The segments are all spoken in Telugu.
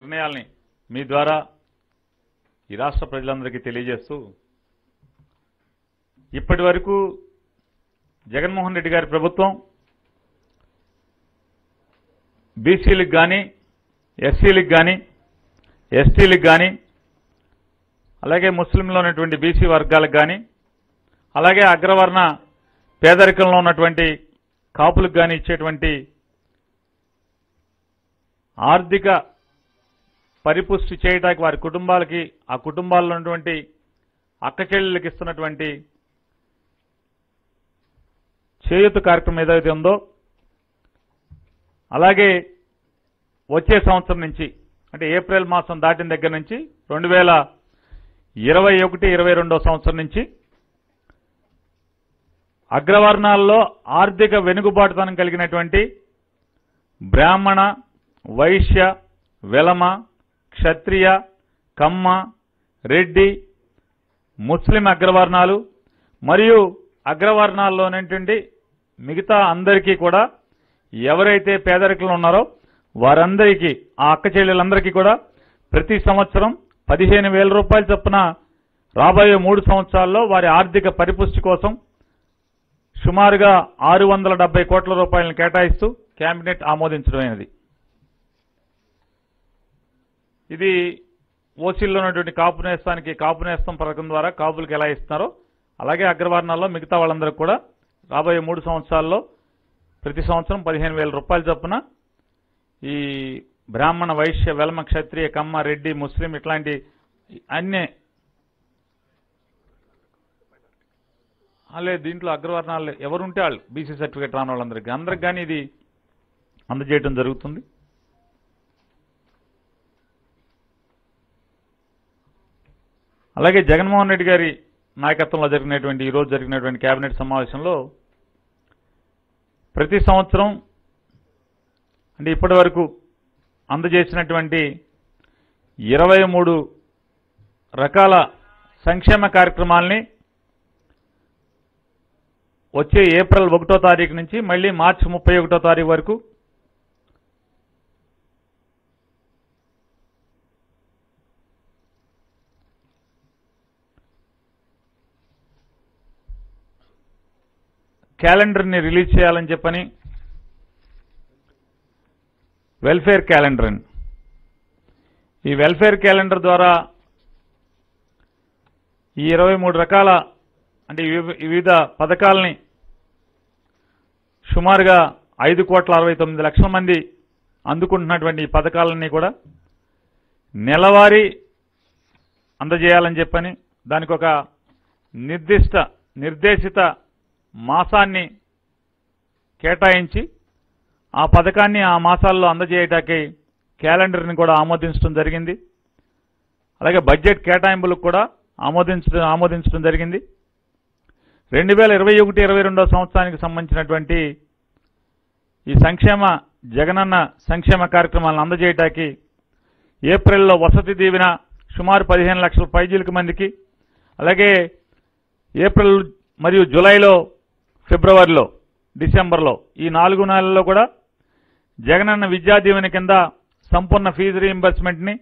నిర్ణయాల్ని మీ ద్వారా ఈ రాష్ట్ర ప్రజలందరికీ తెలియజేస్తూ ఇప్పటి వరకు జగన్మోహన్ రెడ్డి గారి ప్రభుత్వం బీసీలకు కానీ ఎస్సీలకు కానీ ఎస్టీలకు కానీ అలాగే ముస్లింలో ఉన్నటువంటి బీసీ వర్గాలకు కానీ అలాగే అగ్రవర్ణ పేదరికంలో ఉన్నటువంటి కాపులకు కానీ ఇచ్చేటువంటి ఆర్థిక పరిపుష్టి చేయడానికి వారి కుటుంబాలకి ఆ కుటుంబాల్లో ఉన్నటువంటి అక్క చెల్లెళ్ళకి ఇస్తున్నటువంటి చేయూత కార్యక్రమం ఏదైతే ఉందో అలాగే వచ్చే సంవత్సరం నుంచి అంటే ఏప్రిల్ మాసం దాటిన దగ్గర నుంచి రెండు వేల ఇరవై ఒకటి ఇరవై రెండో సంవత్సరం నుంచి అగ్రవర్ణాల్లో ఆర్థిక వెనుకబాటుతనం కలిగినటువంటి బ్రాహ్మణ వైశ్య వెలమ క్షత్రియ కమ్మ రెడ్డి ముస్లిం అగ్రవర్ణాలు మరియు అగ్రవర్ణాల్లోనేటువంటి మిగతా అందరికీ కూడా ఎవరైతే పేదరికంలో ఉన్నారో వారందరికీ ఆ అక్క చెల్లెలందరికీ కూడా ప్రతి సంవత్సరం పదిహేను వేల రూపాయల చొప్పున రాబోయే మూడు సంవత్సరాల్లో వారి ఆర్థిక పరిపుష్టి కోసం సుమారుగా ఆరు వందల డెబ్బై కోట్ల రూపాయలను కేటాయిస్తూ కేబినెట్ ఆమోదించడమైనది ఇది ఓసీల్లో ఉన్నటువంటి కాపు నేస్తానికి కాపు నేస్తం పథకం ద్వారా కాపులకు ఎలా ఇస్తున్నారో అలాగే అగ్రవర్ణాల్లో మిగతా వాళ్ళందరికీ కూడా రాబోయే మూడు సంవత్సరాల్లో ప్రతి సంవత్సరం పదిహేను వేల రూపాయల చొప్పున ఈ బ్రాహ్మణ వైశ్య వెలమ క్షత్రియ కమ్మ రెడ్డి ముస్లిం ఇట్లాంటి అన్ని అలే దీంట్లో అగ్రవర్ణాలు ఎవరుంటే వాళ్ళు బీసీ సర్టిఫికేట్ రాని వాళ్ళందరికీ అందరికి కానీ ఇది అందజేయడం జరుగుతుంది అలాగే జగన్మోహన్ రెడ్డి గారి నాయకత్వంలో జరిగినటువంటి ఈ రోజు జరిగినటువంటి కేబినెట్ సమావేశంలో ప్రతి సంవత్సరం అంటే ఇప్పటి వరకు అందజేసినటువంటి ఇరవై మూడు రకాల సంక్షేమ కార్యక్రమాల్ని వచ్చే ఏప్రిల్ ఒకటో తారీఖు నుంచి మళ్ళీ మార్చి ముప్పై ఒకటో తారీఖు వరకు క్యాలెండర్ని రిలీజ్ చేయాలని చెప్పని వెల్ఫేర్ క్యాలెండర్ అని ఈ వెల్ఫేర్ క్యాలెండర్ ద్వారా ఈ ఇరవై మూడు రకాల అంటే వివి- వివిధ పథకాలని సుమారుగా ఐదు కోట్ల అరవై తొమ్మిది లక్షల మంది అందుకుంటున్నటువంటి ఈ పథకాలన్నీ కూడా నెలవారీ అందజేయాలని చెప్పని దానికి ఒక నిర్దిష్ట నిర్దేశిత మాసాన్ని కేటాయించి ఆ పథకాన్ని ఆ మాసాల్లో అందజేయటానికి క్యాలెండర్ని కూడా ఆమోదించడం జరిగింది అలాగే బడ్జెట్ కేటాయింపులకు కూడా ఆమోదించడం ఆమోదించడం జరిగింది రెండు వేల ఇరవై ఒకటి ఇరవై రెండో సంవత్సరానికి సంబంధించినటువంటి ఈ సంక్షేమ జగనన్న సంక్షేమ కార్యక్రమాలను అందజేయటానికి ఏప్రిల్లో వసతి దీవెన సుమారు పదిహేను లక్షల పైజీలకు మందికి అలాగే ఏప్రిల్ మరియు జూలైలో ఫిబ్రవరిలో డిసెంబర్లో ఈ నాలుగు నెలల్లో కూడా జగనన్న విద్యా దీవెన కింద సంపూర్ణ ఫీజు రీయింబర్స్మెంట్ని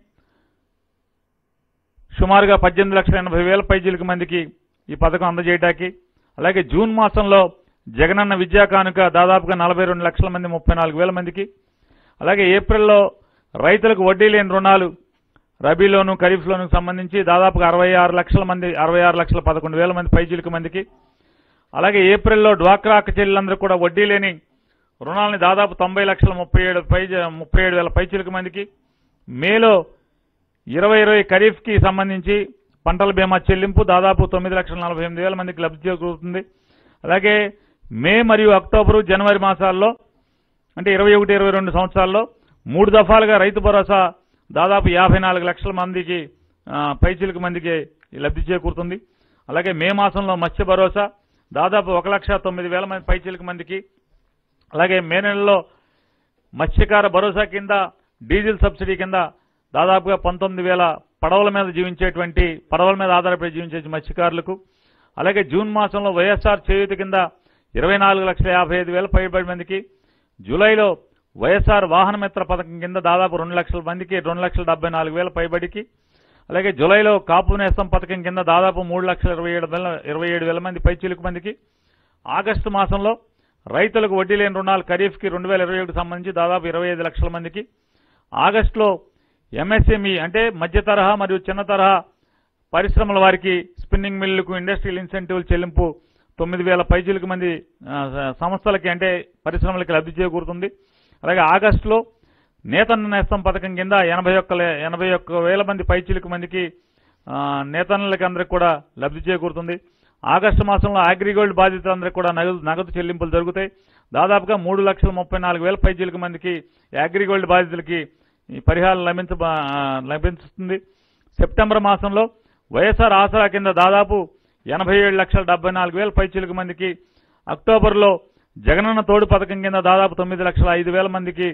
సుమారుగా పద్దెనిమిది లక్షల ఎనభై వేల పైజీలకు మందికి ఈ పథకం అందజేయటానికి అలాగే జూన్ మాసంలో జగనన్న విద్యా కానుక దాదాపుగా నలభై రెండు లక్షల మంది ముప్పై నాలుగు వేల మందికి అలాగే ఏప్రిల్లో రైతులకు వడ్డీ లేని రుణాలు రబీలోను ఖరీఫ్లోను సంబంధించి దాదాపుగా అరవై ఆరు లక్షల మంది అరవై ఆరు లక్షల పదకొండు వేల మంది పైజీలకు మందికి అలాగే ఏప్రిల్లో డ్వాక్రా అక్క చెల్లెలందరూ కూడా వడ్డీ లేని రుణాలని దాదాపు తొంభై లక్షల ముప్పై ఏడు పై ముప్పై ఏడు వేల పైచీలకు మందికి మేలో ఇరవై ఇరవై ఖరీఫ్కి సంబంధించి పంటల బీమా చెల్లింపు దాదాపు తొమ్మిది లక్షల నలభై ఎనిమిది వేల మందికి లబ్ధి చేకూరుతుంది అలాగే మే మరియు అక్టోబరు జనవరి మాసాల్లో అంటే ఇరవై ఒకటి ఇరవై రెండు సంవత్సరాల్లో మూడు దఫాలుగా రైతు భరోసా దాదాపు యాభై నాలుగు లక్షల మందికి ఆ, పైచిలకు మందికి ఈ లబ్ధి చేకూరుతుంది అలాగే మే మాసంలో మత్స్య భరోసా దాదాపు ఒక లక్ష తొమ్మిది వేల మంది పైచిలకు మందికి అలాగే మే నెలలో మత్స్యకార భరోసా కింద డీజిల్ సబ్సిడీ కింద దాదాపుగా పంతొమ్మిది వేల పడవల మీద జీవించేటువంటి పడవల మీద ఆధారపడి జీవించే మత్స్యకారులకు అలాగే జూన్ మాసంలో వైఎస్ఆర్ చేయూత కింద ఇరవై నాలుగు లక్షల యాభై ఐదు వేల పైబడి మందికి జూలైలో వైఎస్ఆర్ వాహన మిత్ర పథకం కింద దాదాపు రెండు లక్షల మందికి రెండు లక్షల డెబ్బై నాలుగు వేల పైబడికి అలాగే జూలైలో కాపు నేస్తం పథకం కింద దాదాపు మూడు లక్షల ఇరవై ఏడు వేల ఇరవై ఏడు వేల మంది పైచిలుకు మందికి ఆగస్టు మాసంలో రైతులకు వడ్డీ లేని రుణాలు ఖరీఫ్కి రెండు వేల ఇరవై ఒకటికి సంబంధించి దాదాపు ఇరవై ఐదు లక్షల మందికి ఆగస్టులో ఎంఎస్ఎంఈ అంటే మధ్య తరహా మరియు చిన్న తరహా పరిశ్రమల వారికి స్పిన్నింగ్ మిల్లుకు ఇండస్ట్రియల్ ఇన్సెంటివ్లు చెల్లింపు తొమ్మిది వేల పైచీలకు మంది ఆ, సంస్థలకి అంటే పరిశ్రమలకి లబ్ధి చేకూరుతుంది అలాగే ఆగస్టులో నేతన్న నేస్తం పథకం కింద ఎనభై ఒక్క లే- ఎనభై ఒక్క వేల మంది పైచీలకు మందికి ఆ, నేతన్నలకి అందరికి కూడా లబ్ధి చేకూరుతుంది ఆగస్టు మాసంలో అగ్రిగోల్డ్ బాధితులందరికీ కూడా నగదు నగదు చెల్లింపులు జరుగుతాయి దాదాపుగా మూడు లక్షల ముప్పై నాలుగు వేల పైచీలకు మందికి అగ్రిగోల్డ్ బాధితులకి ఈ పరిహారం లభించ లభిస్తుంది సెప్టెంబర్ మాసంలో వైఎస్ఆర్ ఆసరా కింద దాదాపు ఎనభై ఏడు లక్షల డెబ్బై నాలుగు వేల పైచీలకు మందికి అక్టోబర్లో జగనన్న తోడు పథకం కింద దాదాపు తొమ్మిది లక్షల ఐదు వేల మందికి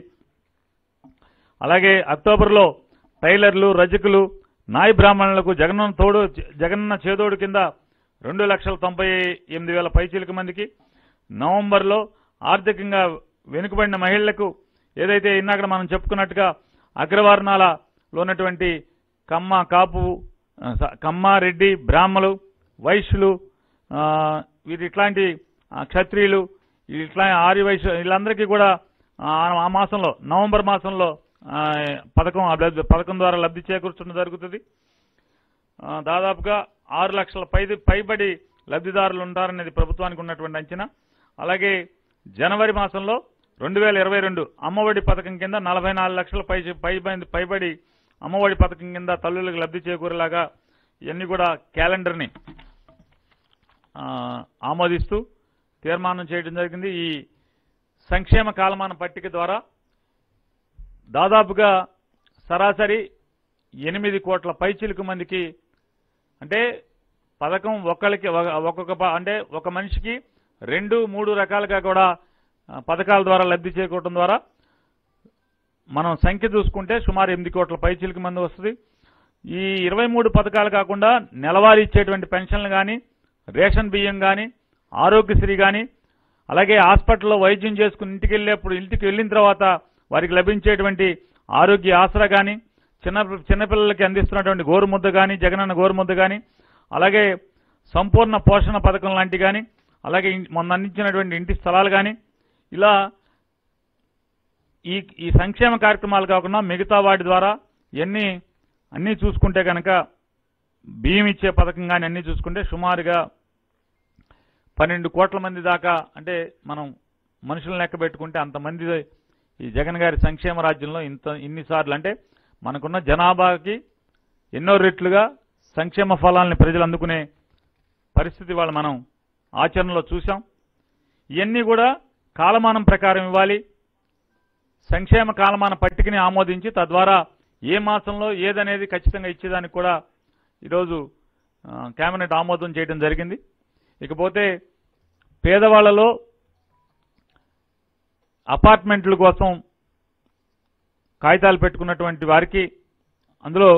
అలాగే అక్టోబర్లో టైలర్లు రజకులు నాయి బ్రాహ్మణులకు జగనన్న తోడు జగనన్న చేదోడు కింద రెండు లక్షల తొంభై ఎనిమిది వేల పైచీలకు మందికి నవంబర్లో ఆర్థికంగా వెనుకబడిన మహిళలకు ఏదైతే ఇందాక మనం చెప్పుకున్నట్టుగా అగ్రవర్ణాలలో ఉన్నటువంటి కమ్మ కాపు ఆ, స- కమ్మ రెడ్డి బ్రాహ్మలు వైశ్యులు ఆ, వీరి ఇట్లాంటి ఆ, క్షత్రియులు ఇట్లా ఆర్య వైశ్య వీళ్ళందరికీ కూడా ఆ, ఆ మాసంలో నవంబర్ మాసంలో ఆ, పథకం అభ్యర్థి పథకం ద్వారా లబ్ధి చేకూర్చడం జరుగుతుంది ఆ, దాదాపుగా ఆరు లక్షల పై పైబడి లబ్ధిదారులు ఉంటారనేది ప్రభుత్వానికి ఉన్నటువంటి అంచనా అలాగే జనవరి మాసంలో రెండు వేల ఇరవై రెండు అమ్మఒడి పథకం కింద నలభై నాలుగు లక్షల పై పైబడి పైబడి అమ్మఒడి పథకం కింద తల్లులకు లబ్ధి చేకూరేలాగా ఇవన్నీ కూడా క్యాలెండర్ని ఆ, ఆమోదిస్తూ తీర్మానం చేయడం జరిగింది ఈ సంక్షేమ కాలమాన పట్టిక ద్వారా దాదాపుగా సరాసరి ఎనిమిది కోట్ల పైచిలుకు మందికి అంటే పథకం ఒక్కరికి ఒక- ఒక్కొక్క ప- అంటే ఒక మనిషికి రెండు మూడు రకాలుగా కూడా ఆ, పథకాల ద్వారా లబ్ధి చేకూరడం ద్వారా మనం సంఖ్య చూసుకుంటే సుమారు ఎనిమిది కోట్ల పైచిలుకు మంది వస్తుంది ఈ ఇరవై మూడు పథకాలు కాకుండా నెలవారీ ఇచ్చేటువంటి పెన్షన్లు కానీ రేషన్ బియ్యం కానీ ఆరోగ్యశ్రీ కానీ అలాగే హాస్పిటల్లో వైద్యం చేసుకుని ఇంటికి వెళ్ళేప్పుడు ఇంటికి వెళ్ళిన తర్వాత వారికి లభించేటువంటి ఆరోగ్య ఆసరా కానీ చిన్న చిన్నపిల్లలకి అందిస్తున్నటువంటి గోరుముద్ద కానీ జగనన్న గోరుముద్ద కానీ అలాగే సంపూర్ణ పోషణ పథకం లాంటి కానీ అలాగే ఇన్- మొన్న అందించినటువంటి ఇంటి స్థలాలు కానీ ఇలా ఈ ఈ సంక్షేమ కార్యక్రమాలు కాకుండా మిగతా వాటి ద్వారా ఎన్ని అన్నీ చూసుకుంటే కనుక బియ్యం ఇచ్చే పథకం కానీ అన్నీ చూసుకుంటే సుమారుగా పన్నెండు కోట్ల మంది దాకా అంటే మనం మనుషులను లెక్క పెట్టుకుంటే అంతమంది ఈ జగన్ గారి సంక్షేమ రాజ్యంలో ఇంత ఇన్నిసార్లు అంటే మనకున్న జనాభాకి ఎన్నో రెట్లుగా సంక్షేమ ఫలాల్ని ప్రజలు అందుకునే పరిస్థితి వాళ్ళు మనం ఆచరణలో చూసాం ఇవన్నీ కూడా కాలమానం ప్రకారం ఇవ్వాలి సంక్షేమ కాలమాన పట్టికని ఆమోదించి తద్వారా ఏ మాసంలో ఏదనేది ఖచ్చితంగా ఇచ్చేదానికి కూడా ఈరోజు ఆ, కేబినెట్ ఆమోదం చేయడం జరిగింది ఇకపోతే పేదవాళ్లలో అపార్ట్మెంట్ల కోసం కాగితాలు పెట్టుకున్నటువంటి వారికి అందులో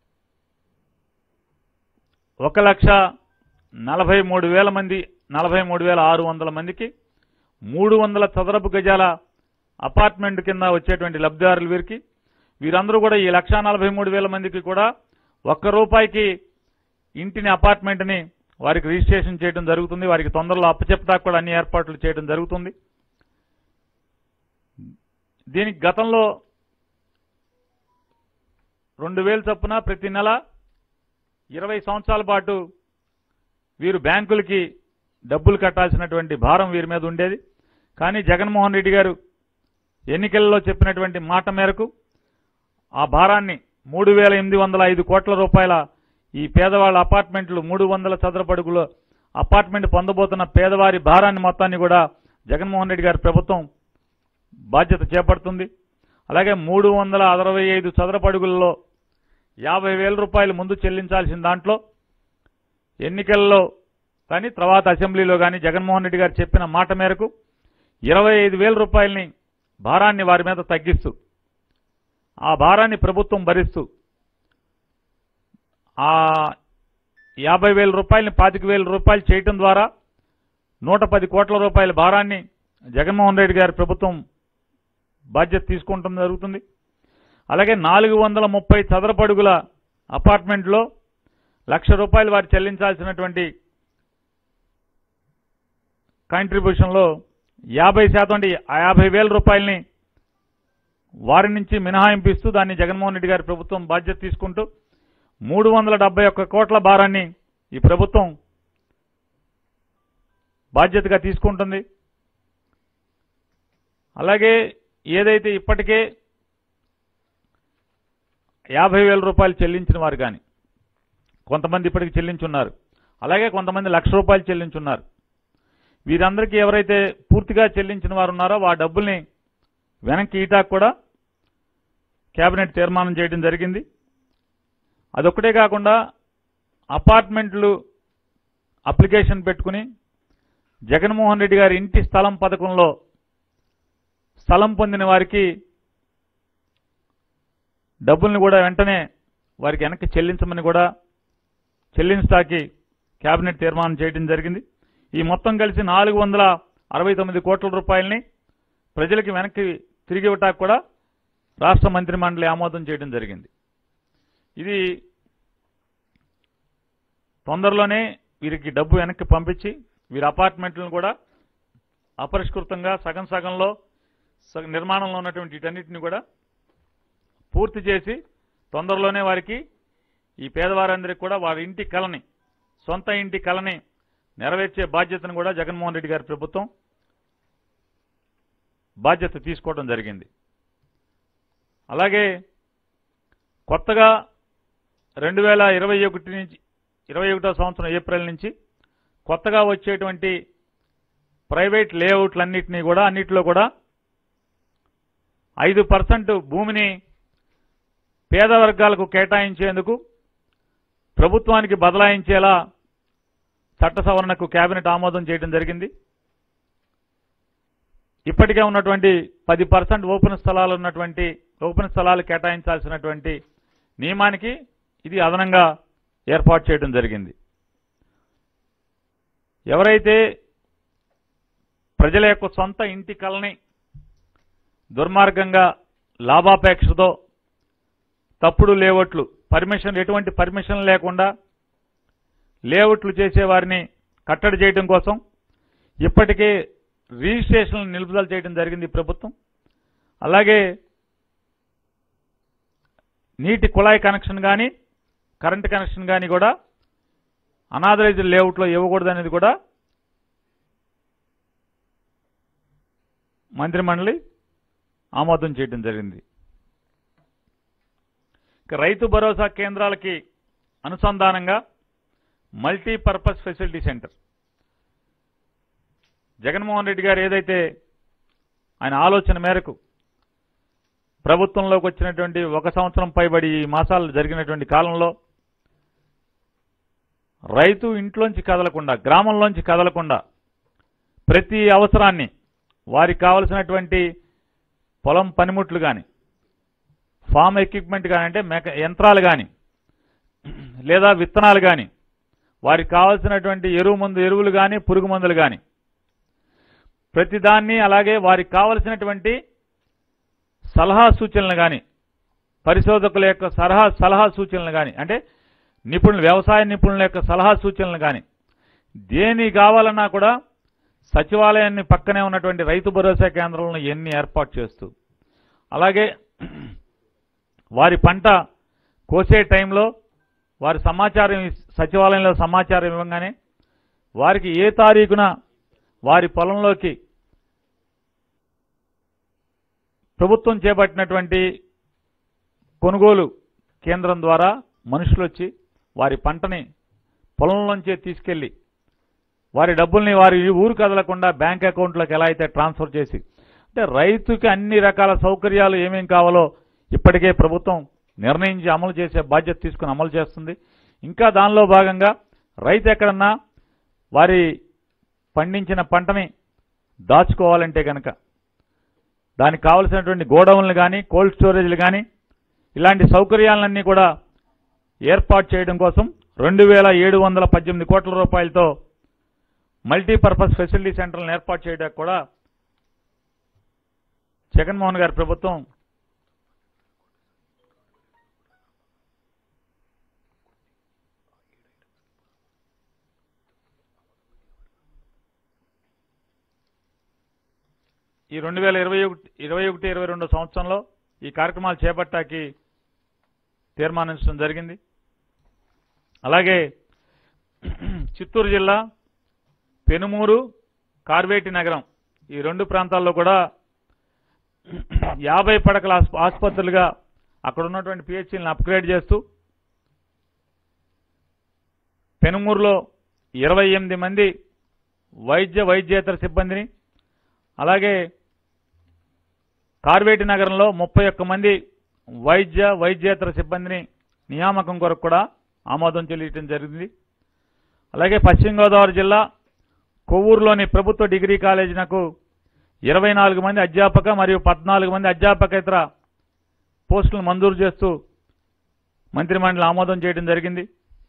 ఒక లక్ష నలభై మూడు వేల మంది నలభై మూడు వేల ఆరు వందల మందికి మూడు వందల చదరపు గజాల అపార్ట్మెంట్ కింద వచ్చేటువంటి లబ్ధిదారులు వీరికి వీరందరూ కూడా ఈ లక్ష నలభై మూడు వేల మందికి కూడా ఒక్క రూపాయికి ఇంటిని అపార్ట్మెంట్ని వారికి రిజిస్ట్రేషన్ చేయడం జరుగుతుంది వారికి తొందరలో అప్పచెప్పడానికి కూడా అన్ని ఏర్పాట్లు చేయడం జరుగుతుంది దీనికి గతంలో రెండు వేలు చొప్పున ప్రతి నెల ఇరవై సంవత్సరాల పాటు వీరు బ్యాంకులకి డబ్బులు కట్టాల్సినటువంటి భారం వీరి మీద ఉండేది కానీ జగన్మోహన్ రెడ్డి గారు ఎన్నికల్లో చెప్పినటువంటి మాట మేరకు ఆ భారాన్ని మూడు వేల ఎనిమిది వందల ఐదు కోట్ల రూపాయల ఈ పేదవాళ్ళ అపార్ట్మెంట్లు మూడు వందల చదరపడుగుల అపార్ట్మెంట్ పొందబోతున్న పేదవారి భారాన్ని మొత్తాన్ని కూడా జగన్మోహన్ రెడ్డి గారి ప్రభుత్వం బాధ్యత చేపడుతుంది అలాగే మూడు వందల అరవై ఐదు చదరపడుగులలో యాభై వేల రూపాయలు ముందు చెల్లించాల్సిన దాంట్లో ఎన్నికల్లో కానీ తర్వాత అసెంబ్లీలో కానీ జగన్మోహన్ రెడ్డి గారు చెప్పిన మాట మేరకు ఇరవై ఐదు వేల రూపాయలని భారాన్ని వారి మీద తగ్గిస్తూ ఆ భారాన్ని ప్రభుత్వం భరిస్తూ ఆ యాభై వేల రూపాయలని పాతిక వేల రూపాయలు చేయటం ద్వారా నూట పది కోట్ల రూపాయల భారాన్ని జగన్మోహన్ రెడ్డి గారి ప్రభుత్వం బాధ్యత తీసుకుంటం జరుగుతుంది అలాగే నాలుగు వందల ముప్పై చదరపడుగుల అపార్ట్మెంట్లో లక్ష రూపాయలు వారు చెల్లించాల్సినటువంటి కాంట్రిబ్యూషన్లో యాభై శాతం అంటే ఆ యాభై వేల రూపాయలని వారి నుంచి మినహాయింపు ఇస్తూ దాన్ని జగన్మోహన్ రెడ్డి గారి ప్రభుత్వం బాధ్యత తీసుకుంటూ మూడు వందల డెబ్బై ఒక్క కోట్ల భారాన్ని ఈ ప్రభుత్వం బాధ్యతగా తీసుకుంటుంది అలాగే ఏదైతే ఇప్పటికే యాభై వేల రూపాయలు చెల్లించిన వారు కానీ కొంతమంది ఇప్పటికి చెల్లించున్నారు అలాగే కొంతమంది లక్ష రూపాయలు చెల్లించున్నారు వీరందరికీ ఎవరైతే పూర్తిగా చెల్లించిన వారు ఉన్నారో ఆ డబ్బుల్ని వెనక్కి ఈటాకు కూడా కేబినెట్ తీర్మానం చేయడం జరిగింది అదొక్కటే కాకుండా అపార్ట్మెంట్లు అప్లికేషన్ పెట్టుకుని జగన్మోహన్ రెడ్డి గారి ఇంటి స్థలం పథకంలో స్థలం పొందిన వారికి డబ్బుల్ని కూడా వెంటనే వారికి వెనక్కి చెల్లించమని కూడా చెల్లించడానికి కేబినెట్ తీర్మానం చేయడం జరిగింది ఈ మొత్తం కలిసి నాలుగు వందల అరవై తొమ్మిది కోట్ల రూపాయలని ప్రజలకి వెనక్కి తిరిగి ఇవ్వటానికి కూడా రాష్ట్ర మంత్రి మండలి ఆమోదం చేయడం జరిగింది ఇది తొందరలోనే వీరికి డబ్బు వెనక్కి పంపించి వీరి అపార్ట్మెంట్లను కూడా అపరిష్కృతంగా సగం సగంలో సగ- నిర్మాణంలో ఉన్నటువంటి వీటన్నిటిని కూడా పూర్తి చేసి తొందరలోనే వారికి ఈ పేదవారందరికీ కూడా వారి ఇంటి కలని సొంత ఇంటి కలని నెరవేర్చే బాధ్యతను కూడా జగన్మోహన్ రెడ్డి గారి ప్రభుత్వం బాధ్యత తీసుకోవడం జరిగింది అలాగే కొత్తగా రెండు వేల ఇరవై ఒకటి నుంచి ఇరవై ఒకటో సంవత్సరం ఏప్రిల్ నుంచి కొత్తగా వచ్చేటువంటి ప్రైవేట్ లేఅవుట్లన్నింటినీ కూడా అన్నిటిలో కూడా ఐదు పర్సెంట్ భూమిని పేద వర్గాలకు కేటాయించేందుకు ప్రభుత్వానికి బదలాయించేలా చట్ట సవరణకు కేబినెట్ ఆమోదం చేయడం జరిగింది ఇప్పటికే ఉన్నటువంటి పది పర్సెంట్ ఓపెన్ స్థలాలు ఉన్నటువంటి ఓపెన్ స్థలాలు కేటాయించాల్సినటువంటి నియమానికి ఇది అదనంగా ఏర్పాటు చేయడం జరిగింది ఎవరైతే ప్రజల యొక్క సొంత ఇంటి కలని దుర్మార్గంగా లాభాపేక్షతో తప్పుడు లేఅవుట్లు పర్మిషన్ ఎటువంటి పర్మిషన్ లేకుండా లేఅవుట్లు చేసేవారిని కట్టడి చేయడం కోసం ఇప్పటికే రిజిస్ట్రేషన్లు నిలుపుదల చేయడం జరిగింది ఈ ప్రభుత్వం అలాగే నీటి కుళాయి కనెక్షన్ కానీ కరెంట్ కనెక్షన్ కానీ కూడా అనాథరైజ్డ్ లేఅవుట్లో ఇవ్వకూడదనేది కూడా మంత్రిమండలి ఆమోదం చేయడం జరిగింది ఇక రైతు భరోసా కేంద్రాలకి అనుసంధానంగా multipurpose facility centre Jaganmohan Reddy garu ఏదైతే ఆయన ఆలోచన మేరకు ప్రభుత్వంలోకి వచ్చినటువంటి ఒక సంవత్సరం పైబడి ఈ మాసాలు జరిగినటువంటి కాలంలో రైతు ఇంట్లోంచి కదలకుండా గ్రామంలోంచి కదలకుండా ప్రతి అవసరాన్ని వారికి కావలసినటువంటి పొలం పనిముట్లు కానీ ఫామ్ ఎక్విప్మెంట్ కానీ అంటే మెక యంత్రాలు కానీ లేదా విత్తనాలు కానీ వారికి కావలసినటువంటి ఎరువు మందు ఎరువులు కానీ పురుగు మందులు కానీ ప్రతిదాన్ని అలాగే వారికి కావలసినటువంటి సలహా సూచనలు కానీ పరిశోధకుల యొక్క సలహా సలహా సూచనలు కానీ అంటే నిపుణులు వ్యవసాయ నిపుణుల యొక్క సలహా సూచనలు కానీ దేని కావాలన్నా కూడా సచివాలయాన్ని పక్కనే ఉన్నటువంటి రైతు భరోసా కేంద్రాలను ఎన్ని ఏర్పాటు చేస్తూ అలాగే వారి పంట కోసే టైంలో వారి సమాచారం ఇస్- సచివాలయంలో సమాచారం ఇవ్వగానే వారికి ఏ తారీఖున వారి పొలంలోకి ప్రభుత్వం చేపట్టినటువంటి కొనుగోలు కేంద్రం ద్వారా మనుషులు వచ్చి వారి పంటని పొలంలోంచే తీసుకెళ్లి వారి డబ్బుల్ని వారి ఊరు కదలకుండా బ్యాంక్ అకౌంట్లోకి ఎలా అయితే ట్రాన్స్ఫర్ చేసి అంటే రైతుకి అన్ని రకాల సౌకర్యాలు ఏమేం కావాలో ఇప్పటికే ప్రభుత్వం నిర్ణయించి అమలు చేసే బాధ్యత తీసుకుని అమలు చేస్తుంది ఇంకా దానిలో భాగంగా రైతు ఎక్కడన్నా వారి పండించిన పంటని దాచుకోవాలంటే కనుక దానికి కావలసినటువంటి గోడౌన్లు కానీ కోల్డ్ స్టోరేజ్లు కానీ ఇలాంటి సౌకర్యాలన్నీ కూడా ఏర్పాటు చేయడం కోసం రెండు వేల ఏడు వందల పద్దెనిమిది కోట్ల రూపాయలతో మల్టీపర్పస్ ఫెసిలిటీ సెంటర్లను ఏర్పాటు చేయడానికి కూడా జగన్మోహన్ గారి ప్రభుత్వం ఈ రెండు వేల ఇరవై ఒకటి ఇరవై ఒకటి ఇరవై రెండు సంవత్సరంలో ఈ కార్యక్రమాలు చేపట్టాకి తీర్మానించడం జరిగింది అలాగే చిత్తూరు జిల్లా పెనుమూరు కార్వేటి నగరం ఈ రెండు ప్రాంతాల్లో కూడా యాభై పడకల ఆస్ప- ఆసుపత్రులుగా అక్కడ ఉన్నటువంటి పిహెచ్సిలను అప్గ్రేడ్ చేస్తూ పెనుమూరులో ఇరవై ఎనిమిది మంది వైద్య వైద్యేతర సిబ్బందిని అలాగే కార్వేటి నగరంలో ముప్పై ఒక్క మంది వైద్య వైద్యేతర సిబ్బందిని నియామకం కొరకు కూడా ఆమోదం చెల్లించడం జరిగింది అలాగే పశ్చిమ గోదావరి జిల్లా కొవ్వూరులోని ప్రభుత్వ డిగ్రీ కాలేజీనకు ఇరవై నాలుగు మంది అధ్యాపక మరియు పద్నాలుగు మంది అధ్యాపకేతర పోస్టులను మంజూరు చేస్తూ మంత్రిమండలి ఆమోదం చేయడం జరిగింది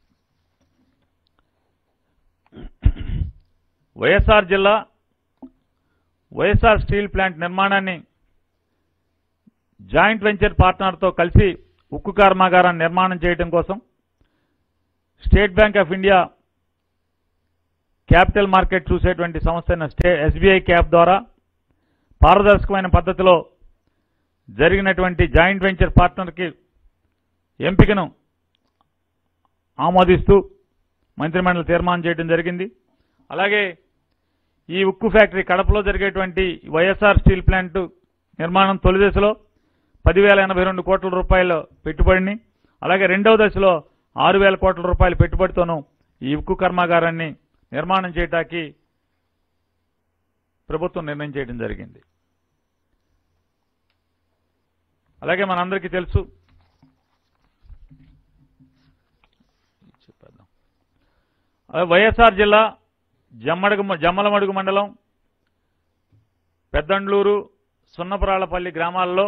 వైఎస్ఆర్ జిల్లా వైఎస్ఆర్ స్టీల్ ప్లాంట్ నిర్మాణాన్ని జాయింట్ వెంచర్ పార్ట్నర్తో కలిసి ఉక్కు కర్మాగారాన్ని నిర్మాణం చేయడం కోసం State Bank of India capital market చూసేటువంటి సంస్థ అయిన స్టే ఎస్బీఐ క్యాప్ ద్వారా పారదర్శకమైన పద్ధతిలో జరిగినటువంటి జాయింట్ వెంచర్ పార్ట్నర్కి ఎంపికను ఆమోదిస్తూ మంత్రిమండలి తీర్మానం చేయడం జరిగింది అలాగే ఈ ఉక్కు ఫ్యాక్టరీ కడపలో జరిగేటువంటి వైఎస్ఆర్ స్టీల్ ప్లాంట్ నిర్మాణం తొలి దశలో పదివేల ఎనభై రెండు కోట్ల రూపాయల పెట్టుబడిని అలాగే రెండవ దశలో ఆరు వేల కోట్ల రూపాయల పెట్టుబడితోనూ ఈ ఉక్కు కర్మాగారాన్ని నిర్మాణం చేయటానికి ప్రభుత్వం నిర్ణయం చేయడం జరిగింది అలాగే మనందరికీ తెలుసు చెప్పేద్దాం అలాగే వైఎస్ఆర్ జిల్లా జమ్మడుగు జమ్మలమడుగు మండలం పెద్దండ్లూరు సున్నపురాళ్లపల్లి గ్రామాల్లో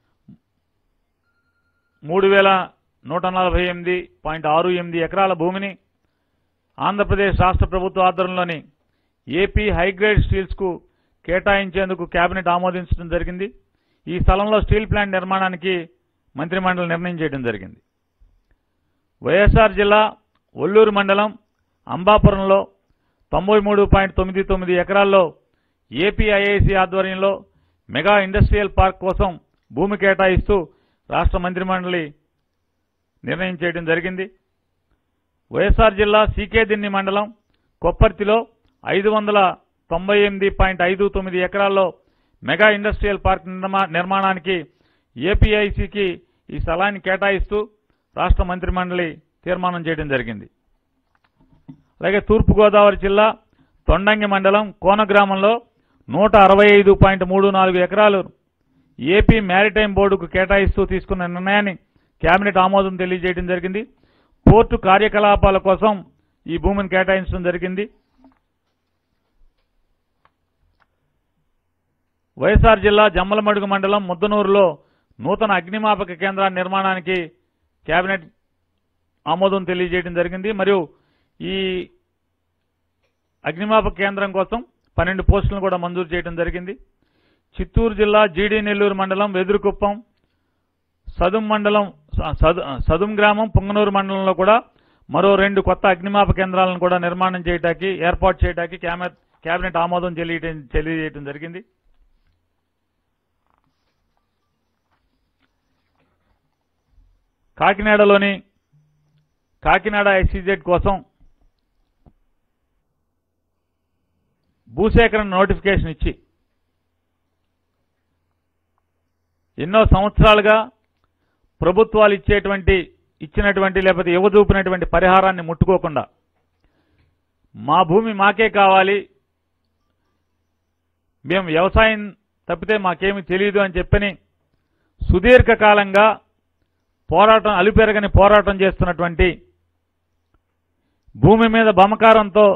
మూడు వేల నూట నలభై ఎనిమిది పాయింట్ ఆరు ఎనిమిది ఎకరాల భూమిని ఆంధ్రప్రదేశ్ రాష్ట్ర ప్రభుత్వ ఆధ్వర్యంలోని ఏపీ హైగ్రేడ్ స్టీల్స్కు కేటాయించేందుకు కేబినెట్ ఆమోదించడం జరిగింది ఈ స్థలంలో స్టీల్ ప్లాంట్ నిర్మాణానికి మంత్రిమండలి నిర్ణయం చేయడం జరిగింది వైఎస్ఆర్ జిల్లా ఒల్లూరు మండలం అంబాపురంలో తొంభై మూడు పాయింట్ తొమ్మిది తొమ్మిది ఎకరాల్లో ఏపీఐఐసి ఆధ్వర్యంలో మెగా ఇండస్ట్రియల్ పార్క్ కోసం భూమి కేటాయిస్తూ రాష్ట్ర మంత్రిమండలి నిర్ణయం చేయడం జరిగింది వైఎస్ఆర్ జిల్లా సీకేదిన్ని మండలం కొప్పర్తిలో ఐదు వందల తొంభై ఎనిమిది పాయింట్ ఐదు తొమ్మిది ఎకరాల్లో మెగా ఇండస్ట్రియల్ పార్క్ నిర్మా- నిర్మాణానికి ఏపీఐసికి ఈ స్థలాన్ని కేటాయిస్తూ రాష్ట్ర మంత్రిమండలి తీర్మానం చేయడం జరిగింది అలాగే తూర్పుగోదావరి జిల్లా తొండంగి మండలం కోన గ్రామంలో నూట అరవై ఐదు పాయింట్ మూడు నాలుగు ఎకరాలు ఏపీ మ్యారిటైమ్ బోర్డుకు కేటాయిస్తూ తీసుకున్న నిర్ణయాన్ని కేబినెట్ ఆమోదం తెలియజేయడం జరిగింది పోర్టు కార్యకలాపాల కోసం ఈ భూమిని కేటాయించడం జరిగింది వైఎస్ఆర్ జిల్లా జమ్మలమడుగు మండలం ముద్దనూరులో నూతన అగ్నిమాపక కేంద్రాల నిర్మాణానికి కేబినెట్ ఆమోదం తెలియజేయడం జరిగింది మరియు ఈ అగ్నిమాపక కేంద్రం కోసం పన్నెండు పోస్టులను కూడా మంజూరు చేయడం జరిగింది చిత్తూరు జిల్లా జీడీ నెల్లూరు మండలం వెదురుకుప్పం సదుం మండలం స- సదు- సదుం గ్రామం పొంగనూరు మండలంలో కూడా మరో రెండు కొత్త అగ్నిమాపక కేంద్రాలను కూడా నిర్మాణం చేయడానికి ఏర్పాటు చేయడానికి క్యాబినెట్ కేబినెట్ ఆమోదం తెలియటం తెలియజేయడం జరిగింది కాకినాడలోని కాకినాడ ఎస్సీజెడ్ కోసం భూసేకరణ నోటిఫికేషన్ ఇచ్చి ఎన్నో సంవత్సరాలుగా ప్రభుత్వాలు ఇచ్చేటువంటి ఇచ్చినటువంటి లేకపోతే ఇవ్వజూపినటువంటి పరిహారాన్ని ముట్టుకోకుండా మా భూమి మాకే కావాలి మేము వ్యవసాయం తప్పితే మాకేమీ తెలియదు అని చెప్పని సుదీర్ఘకాలంగా పోరాటం అలుపెరగని పోరాటం చేస్తున్నటువంటి భూమి మీద బమకారంతో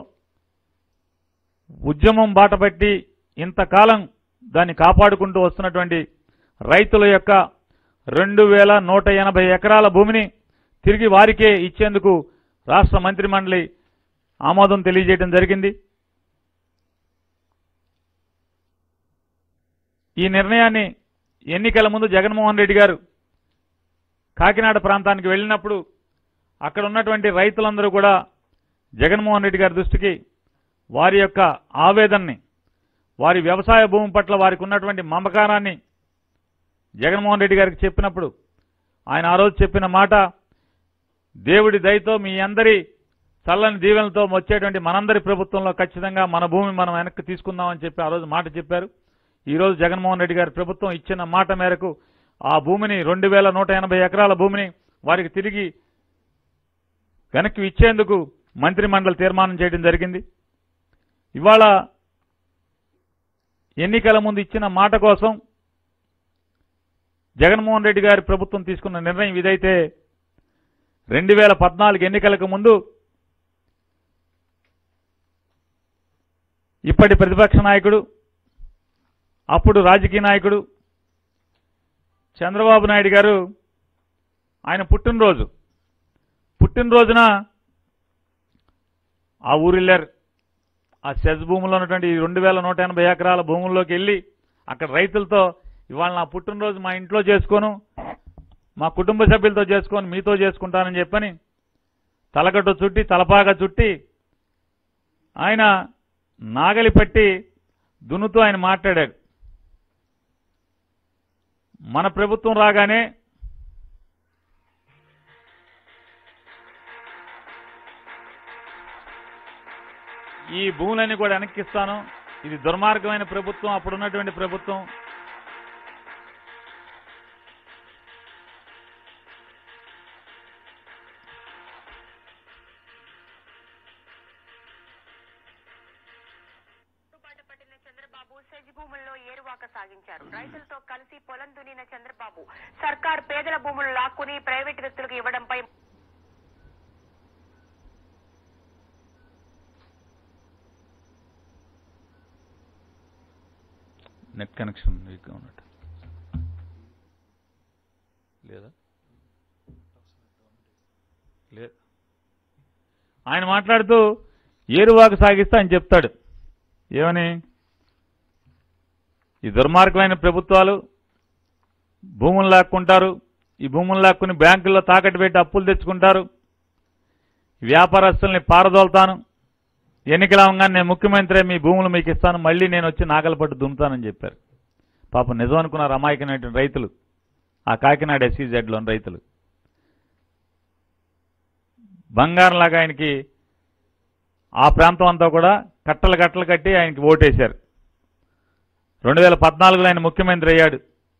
ఉద్యమం బాటపట్టి ఇంతకాలం దాన్ని కాపాడుకుంటూ వస్తున్నటువంటి రైతుల యొక్క రెండు వేల నూట ఎనభై ఎకరాల భూమిని తిరిగి వారికే ఇచ్చేందుకు రాష్ట్ర మంత్రిమండలి ఆమోదం తెలియజేయడం జరిగింది ఈ నిర్ణయాన్ని ఎన్నికల ముందు జగన్మోహన్ రెడ్డి గారు కాకినాడ ప్రాంతానికి వెళ్ళినప్పుడు అక్కడ ఉన్నటువంటి రైతులందరూ కూడా జగన్మోహన్ రెడ్డి గారి దృష్టికి వారి యొక్క ఆవేదనని వారి వ్యవసాయ భూమి పట్ల వారికి ఉన్నటువంటి మమకారాన్ని జగన్మోహన్ రెడ్డి గారికి చెప్పినప్పుడు ఆయన ఆ రోజు చెప్పిన మాట దేవుడి దయతో మీ అందరి చల్లని దీవెనలతో వచ్చేటువంటి మనందరి ప్రభుత్వంలో ఖచ్చితంగా మన భూమి మనం వెనక్కి తీసుకుందామని చెప్పి ఆ రోజు మాట చెప్పారు ఈ రోజు జగన్మోహన్ రెడ్డి గారి ప్రభుత్వం ఇచ్చిన మాట మేరకు ఆ భూమిని రెండు వేల నూట ఎనభై ఎకరాల భూమిని వారికి తిరిగి వెనక్కి ఇచ్చేందుకు మంత్రిమండలి తీర్మానం చేయడం జరిగింది ఇవాళ ఎన్నికల ముందు ఇచ్చిన మాట కోసం జగన్మోహన్ రెడ్డి గారి ప్రభుత్వం తీసుకున్న నిర్ణయం ఇదైతే రెండు వేల పద్నాలుగు ఎన్నికలకు ముందు ఇప్పటి ప్రతిపక్ష నాయకుడు అప్పుడు రాజకీయ నాయకుడు చంద్రబాబు నాయుడు గారు ఆయన పుట్టినరోజు పుట్టినరోజున ఆ ఊరిల్లర్ ఆ సెజ్ భూములో ఉన్నటువంటి రెండు వేల నూట ఎనభై ఎకరాల భూముల్లోకి వెళ్ళి అక్కడ రైతులతో ఇవాళ నా పుట్టినరోజు మా ఇంట్లో చేసుకోను మా కుటుంబ సభ్యులతో చేసుకొని మీతో చేసుకుంటానని చెప్పని తలకట్టు చుట్టి తలపాగా చుట్టి ఆయన నాగలి పట్టి దున్నుతూ ఆయన మాట్లాడాడు మన ప్రభుత్వం రాగానే ఈ భూములన్నీ కూడా వెనక్కిస్తాను ఇది దుర్మార్గమైన ప్రభుత్వం అప్పుడున్నటువంటి ప్రభుత్వం బాట పట్టిన చంద్రబాబు సెజ్ భూముల్లో ఏరువాక సాగించారు రైతులతో కలిసి పొలం దున్నిన చంద్రబాబు సర్కార్ పేదల భూములు లాక్కుని ప్రైవేటు వ్యక్తులకు ఇవ్వడంపై నెట్ కనెక్షన్ వీక్గా ఉన్నట్టు లేదా లేదు ఆయన మాట్లాడుతూ ఏరువాకు సాగిస్తా అని చెప్తాడు ఏమని ఈ దుర్మార్గమైన ప్రభుత్వాలు భూములు లాక్కుంటారు ఈ భూములు లాక్కుని బ్యాంకుల్లో తాకట్టు పెట్టి అప్పులు తెచ్చుకుంటారు వ్యాపారస్తుల్ని పారదోలుతాను ఎన్నికల అవగానే నేను ముఖ్యమంత్రి మీ భూములు మీకు ఇస్తాను మళ్ళీ నేను వచ్చి నాగలపట్టు దున్నుతానని చెప్పారు పాపం నిజం అనుకున్నారు అమాయకమైనటువంటి రైతులు ఆ కాకినాడ ఎస్సీజెడ్లోని రైతులు బంగారంలాగా ఆయనకి ఆ ప్రాంతం అంతా కూడా కట్టలు కట్టలు కట్టి ఆయనకి ఓటేశారు రెండు వేల పద్నాలుగులో ఆయన ముఖ్యమంత్రి అయ్యాడు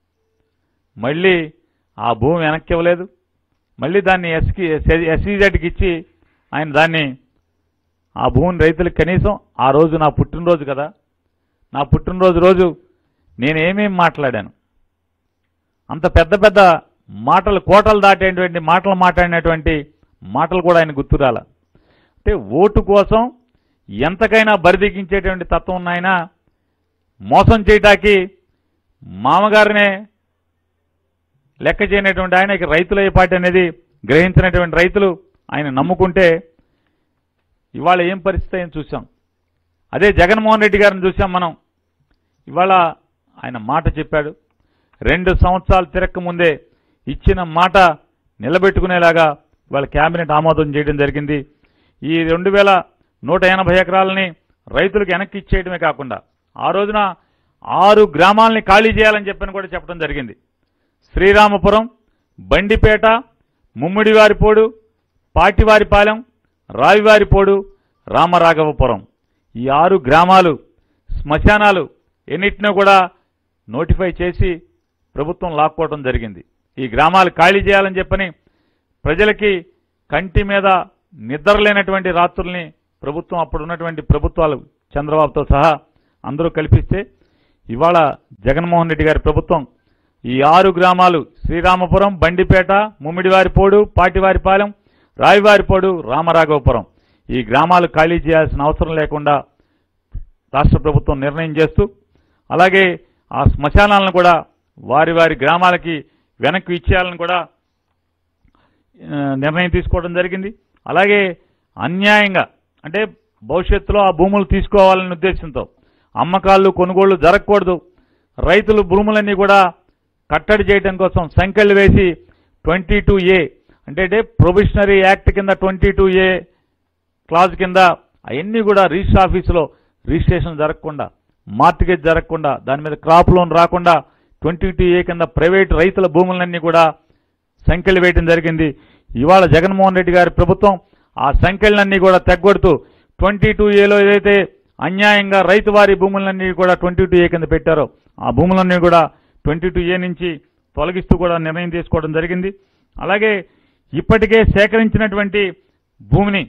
మళ్ళీ ఆ భూమి వెనక్కి ఇవ్వలేదు మళ్ళీ దాన్ని ఎస్కి ఎస్సీజెడ్కి ఇచ్చి ఆయన దాన్ని ఆ భూమిని రైతులకు కనీసం ఆ రోజు నా పుట్టినరోజు కదా నా పుట్టినరోజు రోజు నేనేమేం మాట్లాడాను అంత పెద్ద పెద్ద మాటలు కోటలు దాటేటువంటి మాటలు మాట్లాడినటువంటి మాటలు కూడా ఆయన గుర్తురాల అంటే ఓటు కోసం ఎంతకైనా బరిదిగించేటువంటి తత్వం ఉన్న ఆయన మోసం చేయటానికి మామగారినే లెక్క చేయనటువంటి ఆయన ఇక రైతుల పార్టీ అనేది గ్రహించినటువంటి రైతులు ఆయన నమ్ముకుంటే ఇవాళ ఏం పరిస్థితి అయింది చూసాం అదే జగన్మోహన్ రెడ్డి గారిని చూసాం మనం ఇవాళ ఆయన మాట చెప్పాడు రెండు సంవత్సరాలు తిరక్క ముందే ఇచ్చిన మాట నిలబెట్టుకునేలాగా ఇవాళ కేబినెట్ ఆమోదం చేయడం జరిగింది ఈ రెండు వేల నూట ఎనభై ఎకరాలని రైతులకు వెనక్కి ఇచ్చేయడమే కాకుండా ఆ రోజున ఆరు గ్రామాలని ఖాళీ చేయాలని చెప్పని కూడా చెప్పడం జరిగింది శ్రీరామపురం బండిపేట ముమ్మిడివారిపోడు పాటివారిపాలెం రావివారిపోడు రామరాఘవపురం ఈ ఆరు గ్రామాలు శ్మశానాలు ఎన్నిటినో కూడా నోటిఫై చేసి ప్రభుత్వం లాక్కోవడం జరిగింది ఈ గ్రామాలు ఖాళీ చేయాలని చెప్పని ప్రజలకి కంటి మీద నిద్రలేనటువంటి రాత్రుల్ని ప్రభుత్వం అప్పుడు ఉన్నటువంటి ప్రభుత్వాలు చంద్రబాబుతో సహా అందరూ కల్పిస్తే ఇవాళ జగన్మోహన్ రెడ్డి గారి ప్రభుత్వం ఈ ఆరు గ్రామాలు శ్రీరామపురం బండిపేట ముమ్మిడివారిపోడు పాటివారిపాలెం రావివారిపోడు రామరాఘవపురం ఈ గ్రామాలు ఖాళీ చేయాల్సిన అవసరం లేకుండా రాష్ట్ర ప్రభుత్వం నిర్ణయం చేస్తూ అలాగే ఆ శ్మశానాలను కూడా వారి వారి గ్రామాలకి వెనక్కి ఇచ్చేయాలని కూడా ఆ, నిర్ణయం తీసుకోవడం జరిగింది అలాగే అన్యాయంగా అంటే భవిష్యత్తులో ఆ భూములు తీసుకోవాలనే ఉద్దేశంతో అమ్మకాలు కొనుగోళ్లు జరగకూడదు రైతులు భూములన్నీ కూడా కట్టడి చేయడం కోసం సంఖ్యలు వేసి ట్వంటీ టూ ఏ అంటే ప్రొవిషనరీ యాక్ట్ కింద ట్వంటీ టూ ఏ క్లాజ్ కింద అవన్నీ కూడా రిజిస్టర్ ఆఫీసులో రిజిస్ట్రేషన్ జరగకుండా మార్టిగేజ్ జరగకుండా దాని మీద క్రాప్ లోన్ రాకుండా ట్వంటీ టూ ఏ కింద ప్రైవేట్ రైతుల భూములన్నీ కూడా సంఖ్యలు వేయడం జరిగింది ఇవాళ జగన్మోహన్ రెడ్డి గారి ప్రభుత్వం ఆ సంఖ్యలన్నీ కూడా తెగ్గొడుతూ ట్వంటీ టూ ఏలో ఏదైతే అన్యాయంగా రైతు వారి భూములన్నీ కూడా ట్వంటీ టూ ఏ కింద పెట్టారో ఆ భూములన్నీ కూడా ట్వంటీ టూ ఏ నుంచి తొలగిస్తూ కూడా నిర్ణయం తీసుకోవడం జరిగింది అలాగే ఇప్పటికే సేకరించినటువంటి భూమిని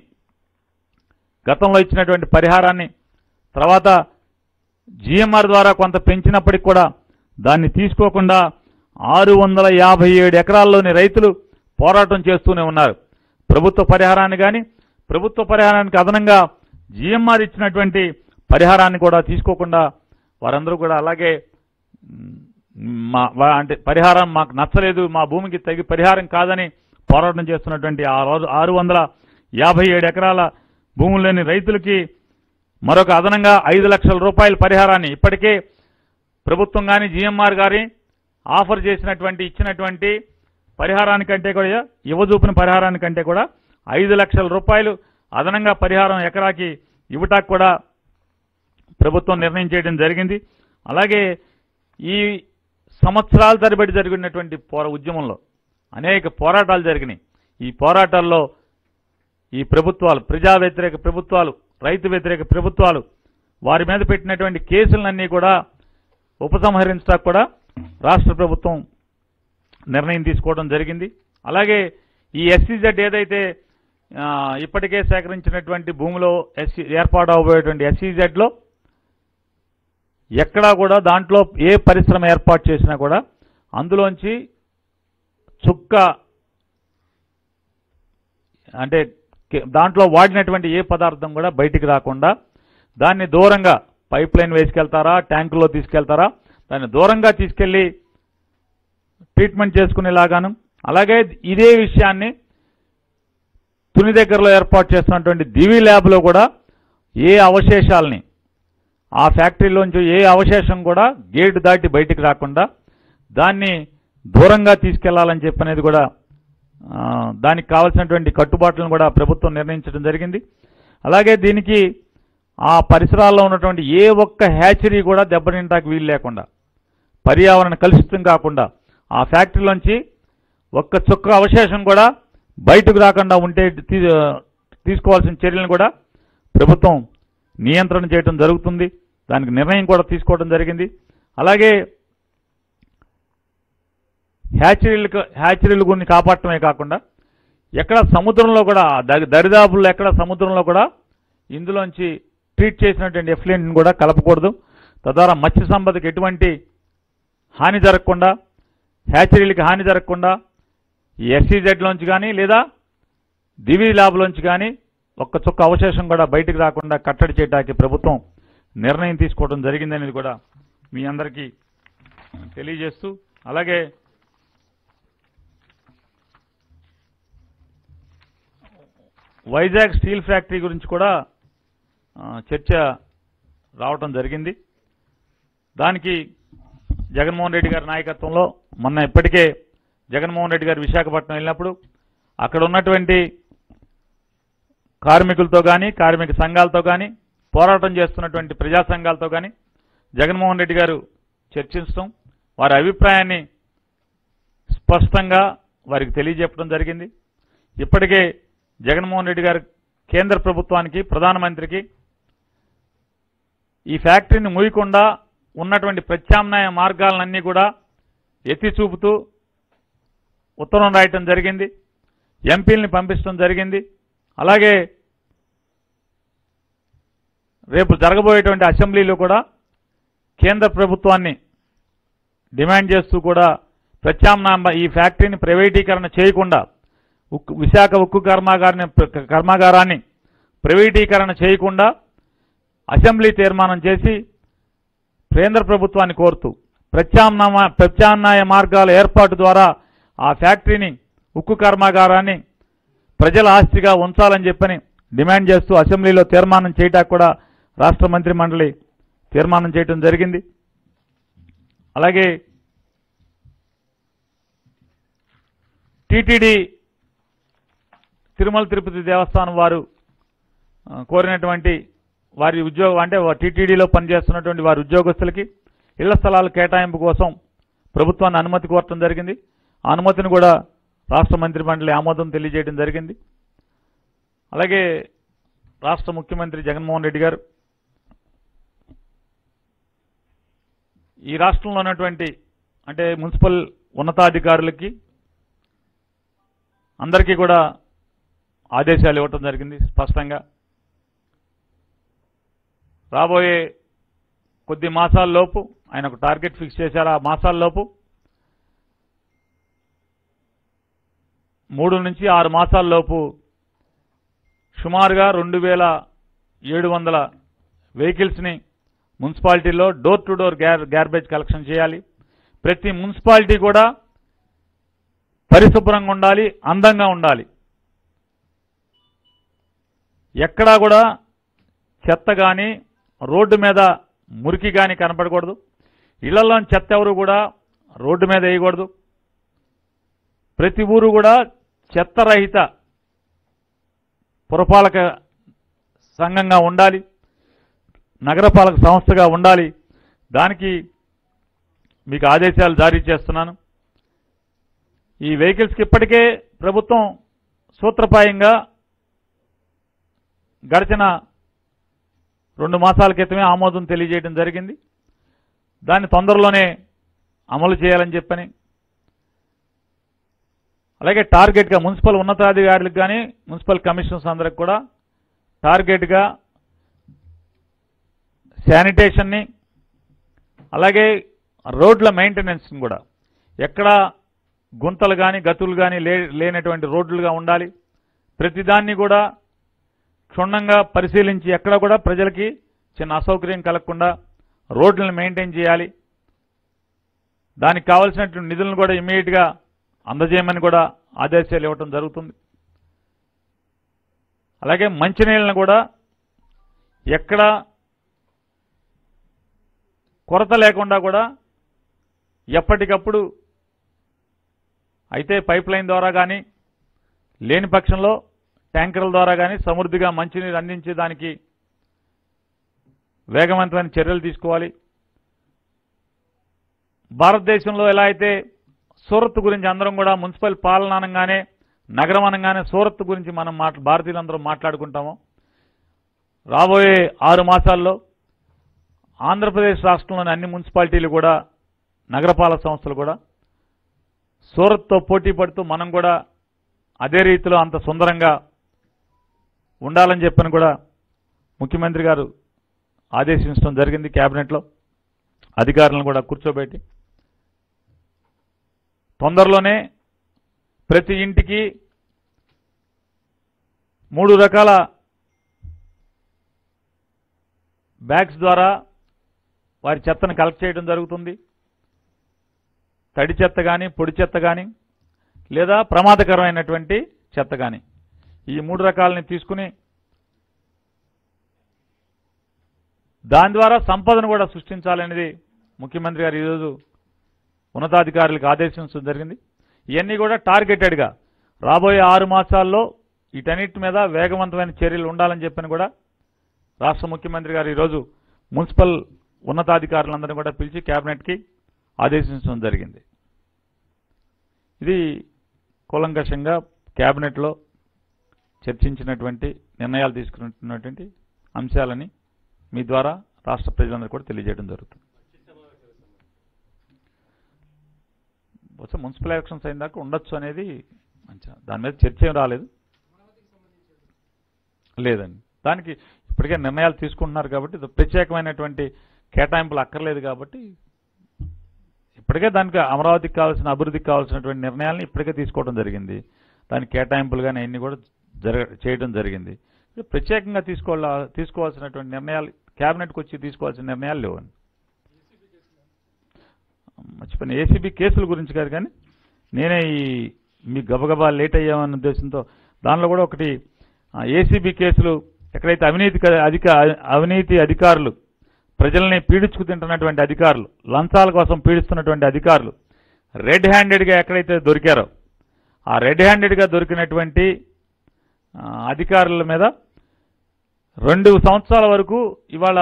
గతంలో ఇచ్చినటువంటి పరిహారాన్ని తర్వాత జిఎంఆర్ ద్వారా కొంత పెంచినప్పటికి కూడా దాన్ని తీసుకోకుండా ఆరు వందల యాభై ఏడు ఎకరాల్లోని రైతులు పోరాటం చేస్తూనే ఉన్నారు ప్రభుత్వ పరిహారాన్ని కానీ ప్రభుత్వ పరిహారానికి అదనంగా జిఎంఆర్ ఇచ్చినటువంటి పరిహారాన్ని కూడా తీసుకోకుండా వారందరూ కూడా అలాగే మ్, మా వా- అంటే పరిహారం మాకు నచ్చలేదు మా భూమికి తగి పరిహారం కాదని పోరాటం చేస్తున్నటువంటి ఆ రోజు ఆరు వందల యాభై ఏడు ఎకరాల భూముల్లోని రైతులకి మరొక అదనంగా ఐదు లక్షల రూపాయల పరిహారాన్ని ఇప్పటికే ప్రభుత్వం కానీ జిఎంఆర్ గారి ఆఫర్ చేసినటువంటి ఇచ్చినటువంటి పరిహారానికంటే కూడా ఇవ్వజూపిన పరిహారానికంటే కూడా ఐదు లక్షల రూపాయలు అదనంగా పరిహారం ఎకరాకి ఇవ్వటానికి కూడా ప్రభుత్వం నిర్ణయం చేయడం జరిగింది అలాగే ఈ సంవత్సరాల తరబడి జరిగినటువంటి పోర ఉద్యమంలో అనేక పోరాటాలు జరిగినాయి ఈ పోరాటాల్లో ఈ ప్రభుత్వాలు ప్రజా వ్యతిరేక ప్రభుత్వాలు రైతు వ్యతిరేక ప్రభుత్వాలు వారి మీద పెట్టినటువంటి కేసులన్నీ కూడా ఉపసంహరించడానికి కూడా రాష్ట్ర ప్రభుత్వం నిర్ణయం తీసుకోవడం జరిగింది అలాగే ఈ ఎస్సీజెడ్ ఏదైతే ఆ, ఇప్పటికే సేకరించినటువంటి భూమిలో ఎస్సీ ఏర్పాటు అవబోయేటువంటి ఎస్సీజెడ్లో ఎక్కడా కూడా దాంట్లో ఏ పరిశ్రమ ఏర్పాటు చేసినా కూడా అందులోంచి చుక్క అంటే కే- దాంట్లో వాడినటువంటి ఏ పదార్థం కూడా బయటికి రాకుండా దాన్ని దూరంగా పైప్ లైన్ వేసుకెళ్తారా ట్యాంకులో తీసుకెళ్తారా దాన్ని దూరంగా తీసుకెళ్లి ట్రీట్మెంట్ చేసుకునేలాగాను అలాగే ఇదే విషయాన్ని తుని దగ్గరలో ఏర్పాటు చేస్తున్నటువంటి దివి ల్యాబ్లో కూడా ఏ అవశేషాలని ఆ ఫ్యాక్టరీలోంచి ఏ అవశేషం కూడా గేటు దాటి బయటికి రాకుండా దాన్ని దూరంగా తీసుకెళ్లాలని చెప్పనేది కూడా ఆ, దానికి కావాల్సినటువంటి కట్టుబాట్లను కూడా ప్రభుత్వం నిర్ణయించడం జరిగింది అలాగే దీనికి ఆ పరిసరాల్లో ఉన్నటువంటి ఏ ఒక్క హ్యాచరీ కూడా దెబ్బతింటానికి వీలు లేకుండా పర్యావరణ కలుషితం కాకుండా ఆ ఫ్యాక్టరీలోంచి ఒక్క చుక్క అవశేషం కూడా బయటకు రాకుండా ఉంటే తీ- తీసుకోవాల్సిన చర్యలను కూడా ప్రభుత్వం నియంత్రణ చేయడం జరుగుతుంది దానికి నిర్ణయం కూడా తీసుకోవడం జరిగింది అలాగే హ్యాచరీలకు హ్యాచరీలు కొన్ని కాపాడటమే కాకుండా ఎక్కడ సముద్రంలో కూడా దరి- దరిదాపుల్లో ఎక్కడ సముద్రంలో కూడా ఇందులోంచి ట్రీట్ చేసినటువంటి ఎఫ్లెంట్ని కూడా కలపకూడదు తద్వారా మత్స్య సంపదకి ఎటువంటి హాని జరగకుండా హ్యాచరీలకి హాని జరగకుండా ఈ ఎస్సీజెడ్లోంచి కానీ లేదా దివి ల్యాబ్లోంచి కానీ ఒక్క చుక్క అవశేషం కూడా బయటికి రాకుండా కట్టడి చేయడానికి ప్రభుత్వం నిర్ణయం తీసుకోవడం జరిగిందనేది కూడా మీ అందరికీ తెలియజేస్తూ అలాగే వైజాగ్ స్టీల్ ఫ్యాక్టరీ గురించి కూడా ఆ, చర్చ రావటం జరిగింది దానికి జగన్మోహన్ రెడ్డి గారి నాయకత్వంలో మొన్న ఇప్పటికే జగన్మోహన్ రెడ్డి గారు విశాఖపట్నం వెళ్ళినప్పుడు అక్కడ ఉన్నటువంటి కార్మికులతో కానీ కార్మిక సంఘాలతో కానీ పోరాటం చేస్తున్నటువంటి ప్రజా సంఘాలతో కానీ జగన్మోహన్ రెడ్డి గారు చర్చించడం వారి అభిప్రాయాన్ని స్పష్టంగా వారికి తెలియజెప్పడం జరిగింది ఇప్పటికే జగన్మోహన్ రెడ్డి గారు కేంద్ర ప్రభుత్వానికి ప్రధానమంత్రికి ఈ ఫ్యాక్టరీని మూయకుండా ఉన్నటువంటి ప్రత్యామ్నాయ మార్గాలన్నీ కూడా ఎత్తి చూపుతూ ఉత్తరం రాయటం జరిగింది ఎంపీల్ని పంపించడం జరిగింది అలాగే రేపు జరగబోయేటువంటి అసెంబ్లీలో కూడా కేంద్ర ప్రభుత్వాన్ని డిమాండ్ చేస్తూ కూడా ప్రత్యామ్నాయ ఈ ఫ్యాక్టరీని ప్రైవేటీకరణ చేయకుండా ఉక్కు విశాఖ ఉక్కు కర్మాగారాన్ని కర్మాగారాన్ని ప్రైవేటీకరణ చేయకుండా అసెంబ్లీ తీర్మానం చేసి కేంద్ర ప్రభుత్వాన్ని కోరుతూ ప్రత్యామ్నాయ ప్రత్యామ్నాయ మార్గాల ఏర్పాటు ద్వారా ఆ ఫ్యాక్టరీని ఉక్కు కర్మాగారాన్ని ప్రజల ఆస్తిగా ఉంచాలని చెప్పని డిమాండ్ చేస్తూ అసెంబ్లీలో తీర్మానం చేయటానికి కూడా రాష్ట్ర మంత్రి మండలి తీర్మానం చేయడం జరిగింది అలాగే టీటీడీ తిరుమల తిరుపతి దేవస్థానం వారు ఆ, కోరినటువంటి వారి ఉద్యోగం అంటే టీటీడీలో పనిచేస్తున్నటువంటి వారి ఉద్యోగస్తులకి ఇళ్ల స్థలాల కేటాయింపు కోసం ప్రభుత్వాన్ని అనుమతి కోరటం జరిగింది ఆ అనుమతిని కూడా రాష్ట్ర మంత్రి మండలి ఆమోదం తెలియజేయడం జరిగింది అలాగే రాష్ట్ర ముఖ్యమంత్రి జగన్మోహన్ రెడ్డి గారు ఈ రాష్ట్రంలో ఉన్నటువంటి అంటే మున్సిపల్ ఉన్నతాధికారులకి అందరికీ కూడా ఆదేశాలు ఇవ్వటం జరిగింది స్పష్టంగా రాబోయే కొద్ది మాసాల్లోపు ఆయన ఒక టార్గెట్ ఫిక్స్ చేశారు ఆ మాసాల్లోపు మూడు నుంచి ఆరు మాసాల్లోపు సుమారుగా రెండు వేల ఏడు వందల వెహికల్స్ని మున్సిపాలిటీలో డోర్ టు డోర్ గ్యార్ గ్యార్బేజ్ కలెక్షన్ చేయాలి ప్రతి మున్సిపాలిటీ కూడా పరిశుభ్రంగా ఉండాలి అందంగా ఉండాలి ఎక్కడా కూడా చెత్త కానీ రోడ్డు మీద మురికి కానీ కనపడకూడదు ఇళ్లలో చెత్త ఎవరు కూడా రోడ్డు మీద వేయకూడదు ప్రతి ఊరు కూడా చెత్తరహిత పురపాలక సంఘంగా ఉండాలి నగరపాలక సంస్థగా ఉండాలి దానికి మీకు ఆదేశాలు జారీ చేస్తున్నాను ఈ వెహికల్స్కి ఇప్పటికే ప్రభుత్వం సూత్రప్రాయంగా గడిచిన రెండు మాసాల క్రితమే ఆమోదం తెలియజేయడం జరిగింది దాన్ని తొందరలోనే అమలు చేయాలని చెప్పని అలాగే టార్గెట్గా మున్సిపల్ ఉన్నతాధికారులకు కానీ మున్సిపల్ కమిషనర్స్ అందరికి కూడా టార్గెట్గా శానిటేషన్ని అలాగే రోడ్ల మెయింటెనెన్స్ని కూడా ఎక్కడ గుంతలు కానీ గతులు కానీ లే లేనటువంటి రోడ్లుగా ఉండాలి ప్రతిదాన్ని కూడా క్షుణ్ణంగా పరిశీలించి ఎక్కడ కూడా ప్రజలకి చిన్న అసౌకర్యం కలగకుండా రోడ్లను మెయింటైన్ చేయాలి దానికి కావాల్సినటువంటి నిధులను కూడా ఇమీడియట్గా అందజేయమని కూడా ఆదేశాలు ఇవ్వటం జరుగుతుంది అలాగే మంచినీళ్ళను కూడా ఎక్కడ కొరత లేకుండా కూడా ఎప్పటికప్పుడు అయితే పైప్ లైన్ ద్వారా కానీ లేని పక్షంలో ట్యాంకర్ల ద్వారా కానీ సమృద్ధిగా మంచినీరు అందించే దానికి వేగవంతమైన చర్యలు తీసుకోవాలి భారతదేశంలో ఎలా అయితే సూరత్ గురించి అందరం కూడా మున్సిపల్ పాలన అనగానే నగరం అనగానే సూరత్ గురించి మనం మాట్లా భారతీయులందరం మాట్లాడుకుంటాము రాబోయే ఆరు మాసాల్లో ఆంధ్రప్రదేశ్ రాష్ట్రంలోని అన్ని మున్సిపాలిటీలు కూడా నగరపాలక సంస్థలు కూడా సూరత్తో పోటీ పడుతూ మనం కూడా అదే రీతిలో అంత సుందరంగా ఉండాలని చెప్పని కూడా ముఖ్యమంత్రి గారు ఆదేశించడం జరిగింది కేబినెట్లో అధికారులను కూడా కూర్చోబెట్టి తొందరలోనే ప్రతి ఇంటికి మూడు రకాల బ్యాగ్స్ ద్వారా వారి చెత్తను కలెక్ట్ చేయడం జరుగుతుంది తడి చెత్త కానీ పొడి చెత్త కానీ లేదా ప్రమాదకరమైనటువంటి చెత్త కానీ ఈ మూడు రకాలని తీసుకుని దాని ద్వారా సంపదను కూడా సృష్టించాలనేది ముఖ్యమంత్రి గారు ఈరోజు ఉన్నతాధికారులకు ఆదేశించడం జరిగింది ఇవన్నీ కూడా టార్గెటెడ్గా రాబోయే ఆరు మాసాల్లో వీటన్నిటి మీద వేగవంతమైన చర్యలు ఉండాలని చెప్పని కూడా రాష్ట్ర ముఖ్యమంత్రి గారు ఈరోజు మున్సిపల్ ఉన్నతాధికారులందరినీ కూడా పిలిచి కేబినెట్కి ఆదేశించడం జరిగింది ఇది కూలంకషంగా కేబినెట్లో చర్చించినటువంటి నిర్ణయాలు తీసుకున్నటువంటి అంశాలని మీ ద్వారా రాష్ట్ర ప్రజలందరూ కూడా తెలియజేయడం జరుగుతుంది బహుశా మున్సిపల్ ఎలక్షన్స్ అయిన దాకా ఉండొచ్చు అనేది మంచి దాని మీద చర్చ ఏం రాలేదు లేదండి దానికి ఇప్పటికే నిర్ణయాలు తీసుకుంటున్నారు కాబట్టి ఇది ప్రత్యేకమైనటువంటి కేటాయింపులు అక్కర్లేదు కాబట్టి ఇప్పటికే దానికి అమరావతికి కావాల్సిన అభివృద్ధికి కావాల్సినటువంటి నిర్ణయాలను ఇప్పటికే తీసుకోవడం జరిగింది దానికి కేటాయింపులు కానీ అన్ని కూడా జరగ చేయడం జరిగింది ఇప్పుడు ప్రత్యేకంగా తీసుకోవాల తీసుకోవాల్సినటువంటి నిర్ణయాలు క్యాబినెట్కి వచ్చి తీసుకోవాల్సిన నిర్ణయాలు లేవండి మర్చిపోయిన ఏసీబీ కేసుల గురించి కాదు కానీ నేనే ఈ మీ గబగబా లేట్ అయ్యామన్న ఉద్దేశంతో దానిలో కూడా ఒకటి ఏసీబీ కేసులు ఎక్కడైతే అవినీతి క- అధిక అవినీతి అధికారులు ప్రజల్ని పీడించుకు తింటున్నటువంటి అధికారులు లంచాల కోసం పీడిస్తున్నటువంటి అధికారులు రెడ్ హ్యాండెడ్గా ఎక్కడైతే దొరికారో ఆ రెడ్ హ్యాండెడ్గా దొరికినటువంటి ఆ, అధికారుల మీద రెండు సంవత్సరాల వరకు ఇవాళ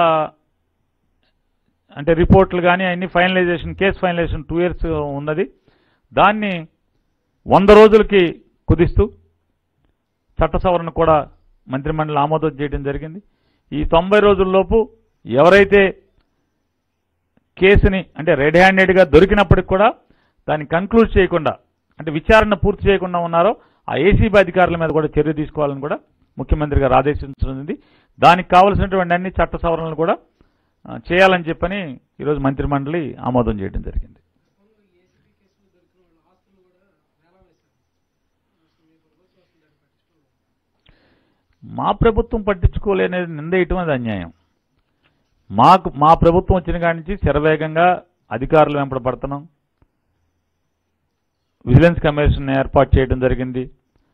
అంటే రిపోర్ట్లు కానీ అన్ని finalisation case finalisation two years ఉన్నది దాన్ని వంద రోజులకి కుదిస్తూ చట్ట సవరణ కూడా మంత్రిమండలి ఆమోదం చేయడం జరిగింది ఈ తొంభై రోజుల్లోపు ఎవరైతే కేసుని అంటే రెడ్ హ్యాండెడ్గా దొరికినప్పటికి కూడా దాన్ని కంక్లూడ్ చేయకుండా అంటే విచారణ పూర్తి చేయకుండా ఉన్నారో ఆ ఏసీబీ అధికారుల మీద కూడా చర్య తీసుకోవాలని కూడా ముఖ్యమంత్రి గారు ఆదేశించింది దానికి కావలసినటువంటి అన్ని చట్ట సవరణలు కూడా ఆ, చేయాలని చెప్పని ఈరోజు మంత్రిమండలి ఆమోదం చేయడం జరిగింది మా ప్రభుత్వం పట్టించుకోలేనేది నిందేయటం అది అన్యాయం మాకు మా ప్రభుత్వం వచ్చిన కాడి నుంచి శరవేగంగా అధికారులు వెంపడ పడుతున్నాం విజిలెన్స్ కమిషన్ ఏర్పాటు చేయడం జరిగింది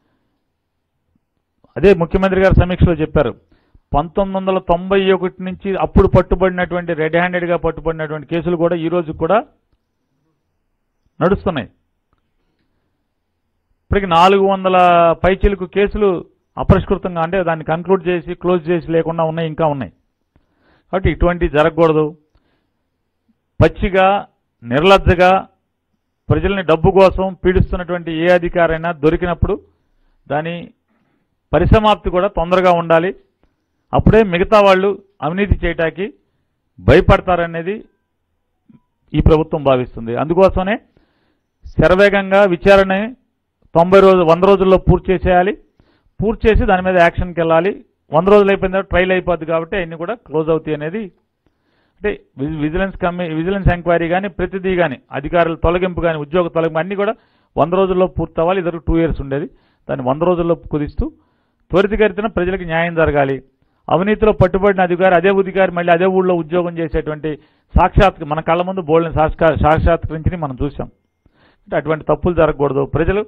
అదే ముఖ్యమంత్రి గారు సమీక్షలో చెప్పారు పంతొమ్మిది వందల తొంభై ఒకటి నుంచి అప్పుడు పట్టుబడినటువంటి రెడ్ హ్యాండెడ్గా పట్టుబడినటువంటి కేసులు కూడా ఈ రోజు కూడా నడుస్తున్నాయి ఇప్పటికి నాలుగు వందల పైచిలకు కేసులు అపరిష్కృతంగా అంటే దాన్ని కంక్లూడ్ చేసి క్లోజ్ చేసి లేకుండా ఉన్నాయి ఇంకా ఉన్నాయి కాబట్టి ఇటువంటి జరగకూడదు పచ్చిగా నిర్లజ్జగా ప్రజల్ని డబ్బు కోసం పీడిస్తున్నటువంటి ఏ అధికారైనా దొరికినప్పుడు దాని పరిసమాప్తి కూడా తొందరగా ఉండాలి అప్పుడే మిగతా వాళ్ళు అవినీతి చేయటానికి భయపడతారనేది ఈ ప్రభుత్వం భావిస్తుంది అందుకోసమే శరవేగంగా విచారణ తొంభై రోజు వంద రోజుల్లో పూర్తి చేసేయాలి పూర్తి చేసి దాని మీద యాక్షన్కి వెళ్ళాలి వంద రోజులు అయిపోయిన తర్వాత ట్రైల్ అయిపోద్ది కాబట్టి అన్ని కూడా క్లోజ్ అవుతాయి అనేది అంటే విజి- విజిలెన్స్ కమి విజిలెన్స్ ఎంక్వైరీ కానీ ప్రతిదీ కానీ అధికారుల తొలగింపు కానీ ఉద్యోగ తొలగింపు అన్నీ కూడా వంద రోజుల్లో పూర్తి అవ్వాలి ఇద్దరు టూ ఇయర్స్ ఉండేది దాన్ని వంద రోజుల్లో కుదిస్తూ త్వరితగతిన ప్రజలకు న్యాయం జరగాలి అవినీతిలో పట్టుబడిన అధికారి అదే అధికారి మళ్ళీ అదే ఊళ్ళో ఉద్యోగం చేసేటువంటి సాక్షాత్ మన కళ్ళ ముందు బోల్డ్ని సాక్షా సాక్షాత్కరించి మనం చూసాం అంటే అటువంటి తప్పులు జరగకూడదు ప్రజలు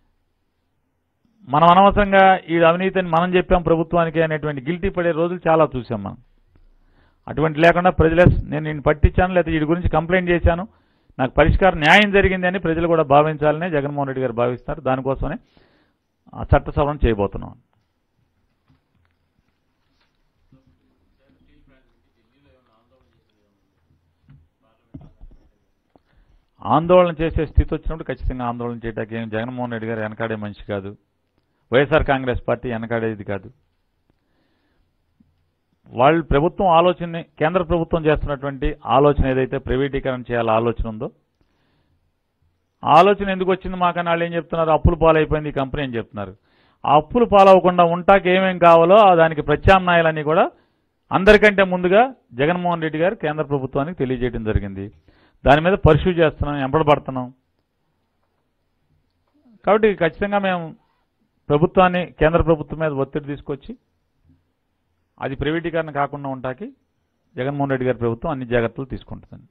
మనం అనవసరంగా ఈ అవినీతిని మనం చెప్పాం ప్రభుత్వానికి అనేటువంటి గిల్టీ పడే రోజులు చాలా చూసాం మనం అటువంటి లేకుండా ప్రజలే నేను నేను పట్టించాను లేకపోతే వీడి గురించి కంప్లైంట్ చేశాను నాకు పరిష్కారం న్యాయం జరిగింది అని ప్రజలు కూడా భావించాలని జగన్మోహన్ రెడ్డి గారు భావిస్తారు దానికోసమే ఆ చట్ట సవరణ చేయబోతున్నాం ఆందోళన చేసే స్థితి వచ్చినప్పుడు ఖచ్చితంగా ఆందోళన చేయడానికి ఏం జగన్మోహన్ రెడ్డి గారు వెనకాడే మనిషి కాదు వైఎస్ఆర్ కాంగ్రెస్ పార్టీ వెనకాడేది కాదు వాళ్ళు ప్రభుత్వం ఆలోచనని కేంద్ర ప్రభుత్వం చేస్తున్నటువంటి ఆలోచన ఏదైతే ప్రైవేటీకరణ చేయాలో ఆలోచన ఉందో ఆ ఆలోచన ఎందుకు వచ్చింది మాకని వాళ్ళు ఏం చెప్తున్నారు అప్పులు పాలైపోయింది ఈ కంపెనీ అని చెప్తున్నారు ఆ అప్పులు పాలవకుండా ఉంటాకి ఏమేం కావాలో ఆ దానికి ప్రత్యామ్నాయాలన్నీ కూడా అందరికంటే ముందుగా జగన్మోహన్ రెడ్డి గారు కేంద్ర ప్రభుత్వానికి తెలియజేయడం జరిగింది దాని మీద పరిశూ చేస్తున్నాం ఎంపడబడుతున్నాం కాబట్టి ఖచ్చితంగా మేము ప్రభుత్వాన్ని కేంద్ర ప్రభుత్వం మీద ఒత్తిడి తీసుకొచ్చి అది ప్రైవేటీకరణ కాకుండా ఉంటాకి జగన్మోహన్ రెడ్డి గారి ప్రభుత్వం అన్ని జాగ్రత్తలు తీసుకుంటుందండి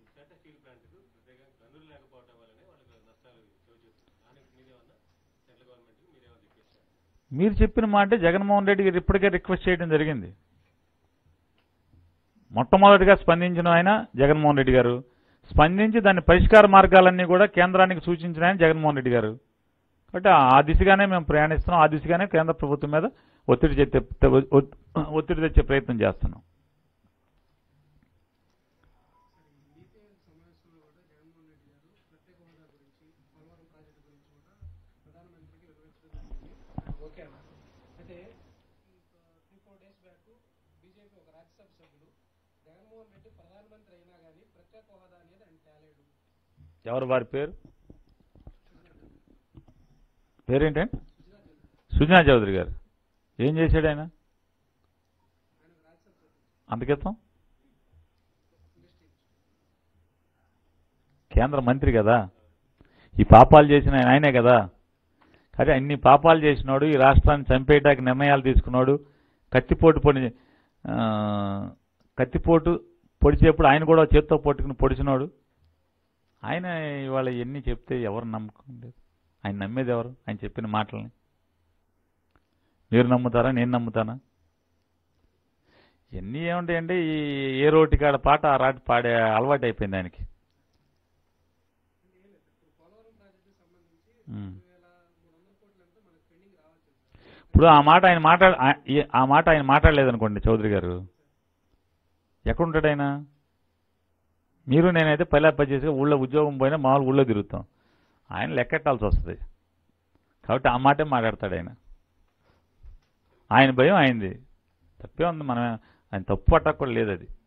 మీరు చెప్పిన మాట జగన్మోహన్ రెడ్డి గారు ఇప్పటికే రిక్వెస్ట్ చేయడం జరిగింది మొట్టమొదటిగా స్పందించిన ఆయన జగన్మోహన్ రెడ్డి గారు స్పందించి దాని పరిష్కార మార్గాలన్నీ కూడా కేంద్రానికి సూచించిన ఆయన జగన్మోహన్ రెడ్డి గారు కాబట్టి ఆ దిశగానే మేము ప్రయాణిస్తున్నాం ఆ దిశగానే కేంద్ర ప్రభుత్వం మీద ఒత్తిడి తెచ్చే ఒత్తిడి తెచ్చే ప్రయత్నం చేస్తున్నాం ఓకే అన్న అయితే three four days back BJP ఒక రాజ్యసభ సభ్యుడు జగన్మోహన్ రెడ్డి ప్రధానమంత్రి అయినా కానీ ప్రత్యేక హోదా అనేది ఆయన తేలేడు ఎవరు వారి పేరు పేరేంటండి సుజనా చౌదరి గారు ఏం చేశాడు ఆయన అంత క్రితం కేంద్ర మంత్రి కదా ఈ పాపాలు చేసిన ఆయన ఆయనే కదా కానీ అన్ని పాపాలు చేసినాడు ఈ రాష్ట్రాన్ని చంపేయటానికి నిర్ణయాలు తీసుకున్నాడు కత్తిపోటు పొడి ఆ, కత్తిపోటు పొడిచేప్పుడు ఆయన కూడా చేత్తో పట్టుకుని పొడిచినాడు ఆయన ఇవాళ ఎన్ని చెప్తే ఎవరు నమ్మకం లేదు ఆయన నమ్మేది ఎవరు ఆయన చెప్పిన మాటల్ని మీరు నమ్ముతారా నేను నమ్ముతానా ఎన్ని ఏముంటాయంటే ఈ ఏ రోటి కాడ పాట ఆ రాటి పాడే అలవాటు అయిపోయింది ఆయనకి ఉమ్. ఇప్పుడు ఆ మాట ఆయన మాట్లాడ ఆ- ఈ- ఆ మాట ఆయన మాట్లాడలేదనుకోండి చౌదరి గారు ఎక్కడుంటాడు ఆయన మీరు నేనైతే పల్లెప్ప చేసి ఊళ్ళో ఉద్యోగం పోయినా మామూలు ఊళ్ళో తిరుగుతాం ఆయన లెక్కెట్టాల్సి వస్తుంది కాబట్టి ఆ మాటే మాట్లాడతాడు ఆయన ఆయన భయం ఆయనది తప్పే ఉంది మనం ఆయన తప్పు పట్టక కూడా లేదు అది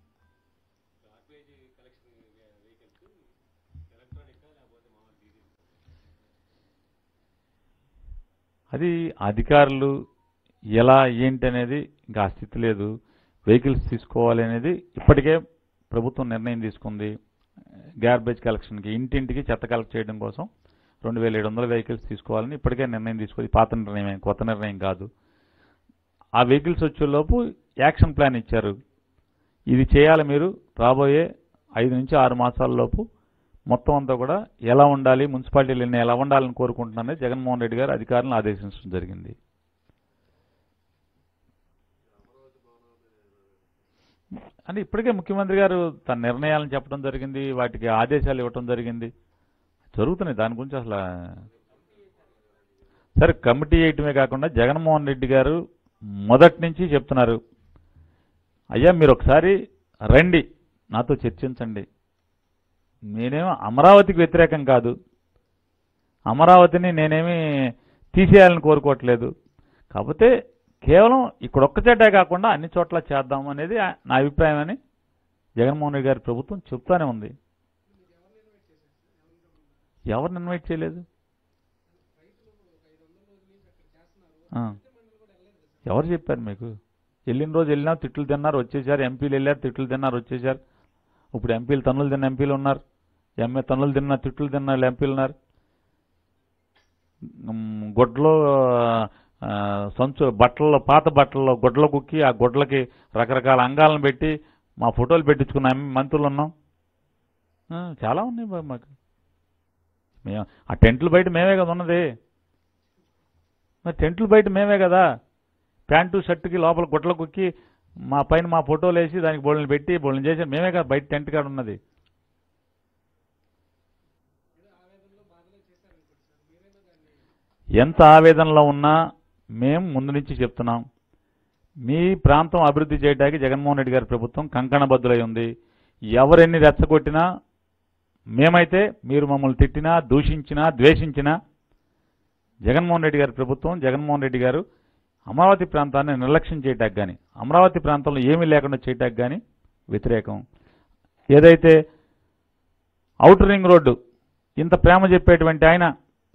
అది అధికారులు ఎలా ఏంటి అనేది ఇంకా ఆ స్థితి లేదు వెహికల్స్ తీసుకోవాలి అనేది ఇప్పటికే ప్రభుత్వం నిర్ణయం తీసుకుంది గార్బేజ్ కలెక్షన్కి ఇంటింటికి చెత్త కలెక్ట్ చేయడం కోసం రెండు వేల ఏడు వందల వెహికల్స్ తీసుకోవాలని ఇప్పటికే నిర్ణయం తీసుకుంది పాత నిర్ణయం కొత్త నిర్ణయం కాదు ఆ వెహికల్స్ వచ్చేలోపు యాక్షన్ ప్లాన్ ఇచ్చారు ఇది చేయాలి మీరు రాబోయే ఐదు నుంచి ఆరు మాసాల లోపు మొత్తం అంతా కూడా ఎలా ఉండాలి మున్సిపాలిటీలు ఎన్ని ఎలా ఉండాలని కోరుకుంటున్నారని జగన్మోహన్ రెడ్డి గారు అధికారులను ఆదేశించడం జరిగింది అంటే ఇప్పటికే ముఖ్యమంత్రి గారు తన నిర్ణయాలను చెప్పడం జరిగింది వాటికి ఆదేశాలు ఇవ్వటం జరిగింది జరుగుతున్నాయి దాని గురించి అసలు సరే కమిటీ వేయటమే కాకుండా జగన్మోహన్ రెడ్డి గారు మొదటి నుంచి చెప్తున్నారు అయ్యా మీరు ఒకసారి రండి నాతో చర్చించండి నేనేమో అమరావతికి వ్యతిరేకం కాదు అమరావతిని నేనేమి తీసేయాలని కోరుకోవట్లేదు కాకపోతే కేవలం ఇక్కడ ఒక్క చోటే కాకుండా అన్ని చోట్ల చేద్దాం అనేది ఆ- నా అభిప్రాయం అని జగన్మోహన్ రెడ్డి గారి ప్రభుత్వం చెప్తానే ఉంది ఎవరిని ఇన్వైట్ చేయలేదు ఆ. ఎవరు చెప్పారు మీకు వెళ్ళిన రోజు వెళ్ళినా తిట్లు తిన్నారు వచ్చేసారు ఎంపీలు వెళ్ళారు తిట్లు తిన్నారు వచ్చేసారు ఇప్పుడు ఎంపీలు తన్నులు తిన్న ఎంపీలు ఉన్నారు ఎంఏ తన్నులు తిన్న తిట్లు తిన్న వాళ్ళు ఎంపీలు ఉన్నారు ఉమ్, గుడ్లో ఆ, సంచు బట్టల్లో పాత బట్టల్లో గుడ్ల కుక్కి ఆ గుడ్లకి రకరకాల అంగాలను పెట్టి మా ఫోటోలు పెట్టించుకున్న ఎం- మంత్రులు ఉన్నాం ఆ, చాలా ఉన్నాయి బా మాకు మేము ఆ టెంట్లు బయట మేమే కదా ఉన్నది మరి టెంట్లు బయట మేమే కదా ప్యాంటు షర్టుకి లోపల గుడ్ల కుక్కి మా పైన మా ఫోటోలు వేసి దానికి బోళ్ళని పెట్టి బోళ్ళని చేసి మేమే కదా బయట టెంట్ కాడ ఉన్నది ఎంత ఆవేదనలో ఉన్నా మేము ముందు నుంచి చెప్తున్నాం మీ ప్రాంతం అభివృద్ధి చేయడానికి జగన్మోహన్ రెడ్డి గారి ప్రభుత్వం కంకణబద్దులై ఉంది ఎవరెన్ని రెచ్చగొట్టినా మేమైతే మీరు మమ్మల్ని తిట్టినా దూషించినా ద్వేషించినా జగన్మోహన్ రెడ్డి గారి ప్రభుత్వం జగన్మోహన్ రెడ్డి గారు అమరావతి ప్రాంతాన్ని నిర్లక్ష్యం చేయటానికి కానీ అమరావతి ప్రాంతంలో ఏమీ లేకుండా చేయటానికి కానీ వ్యతిరేకం ఏదైతే ఔటర్ రింగ్ రోడ్డు ఇంత ప్రేమ చెప్పేటువంటి ఆయన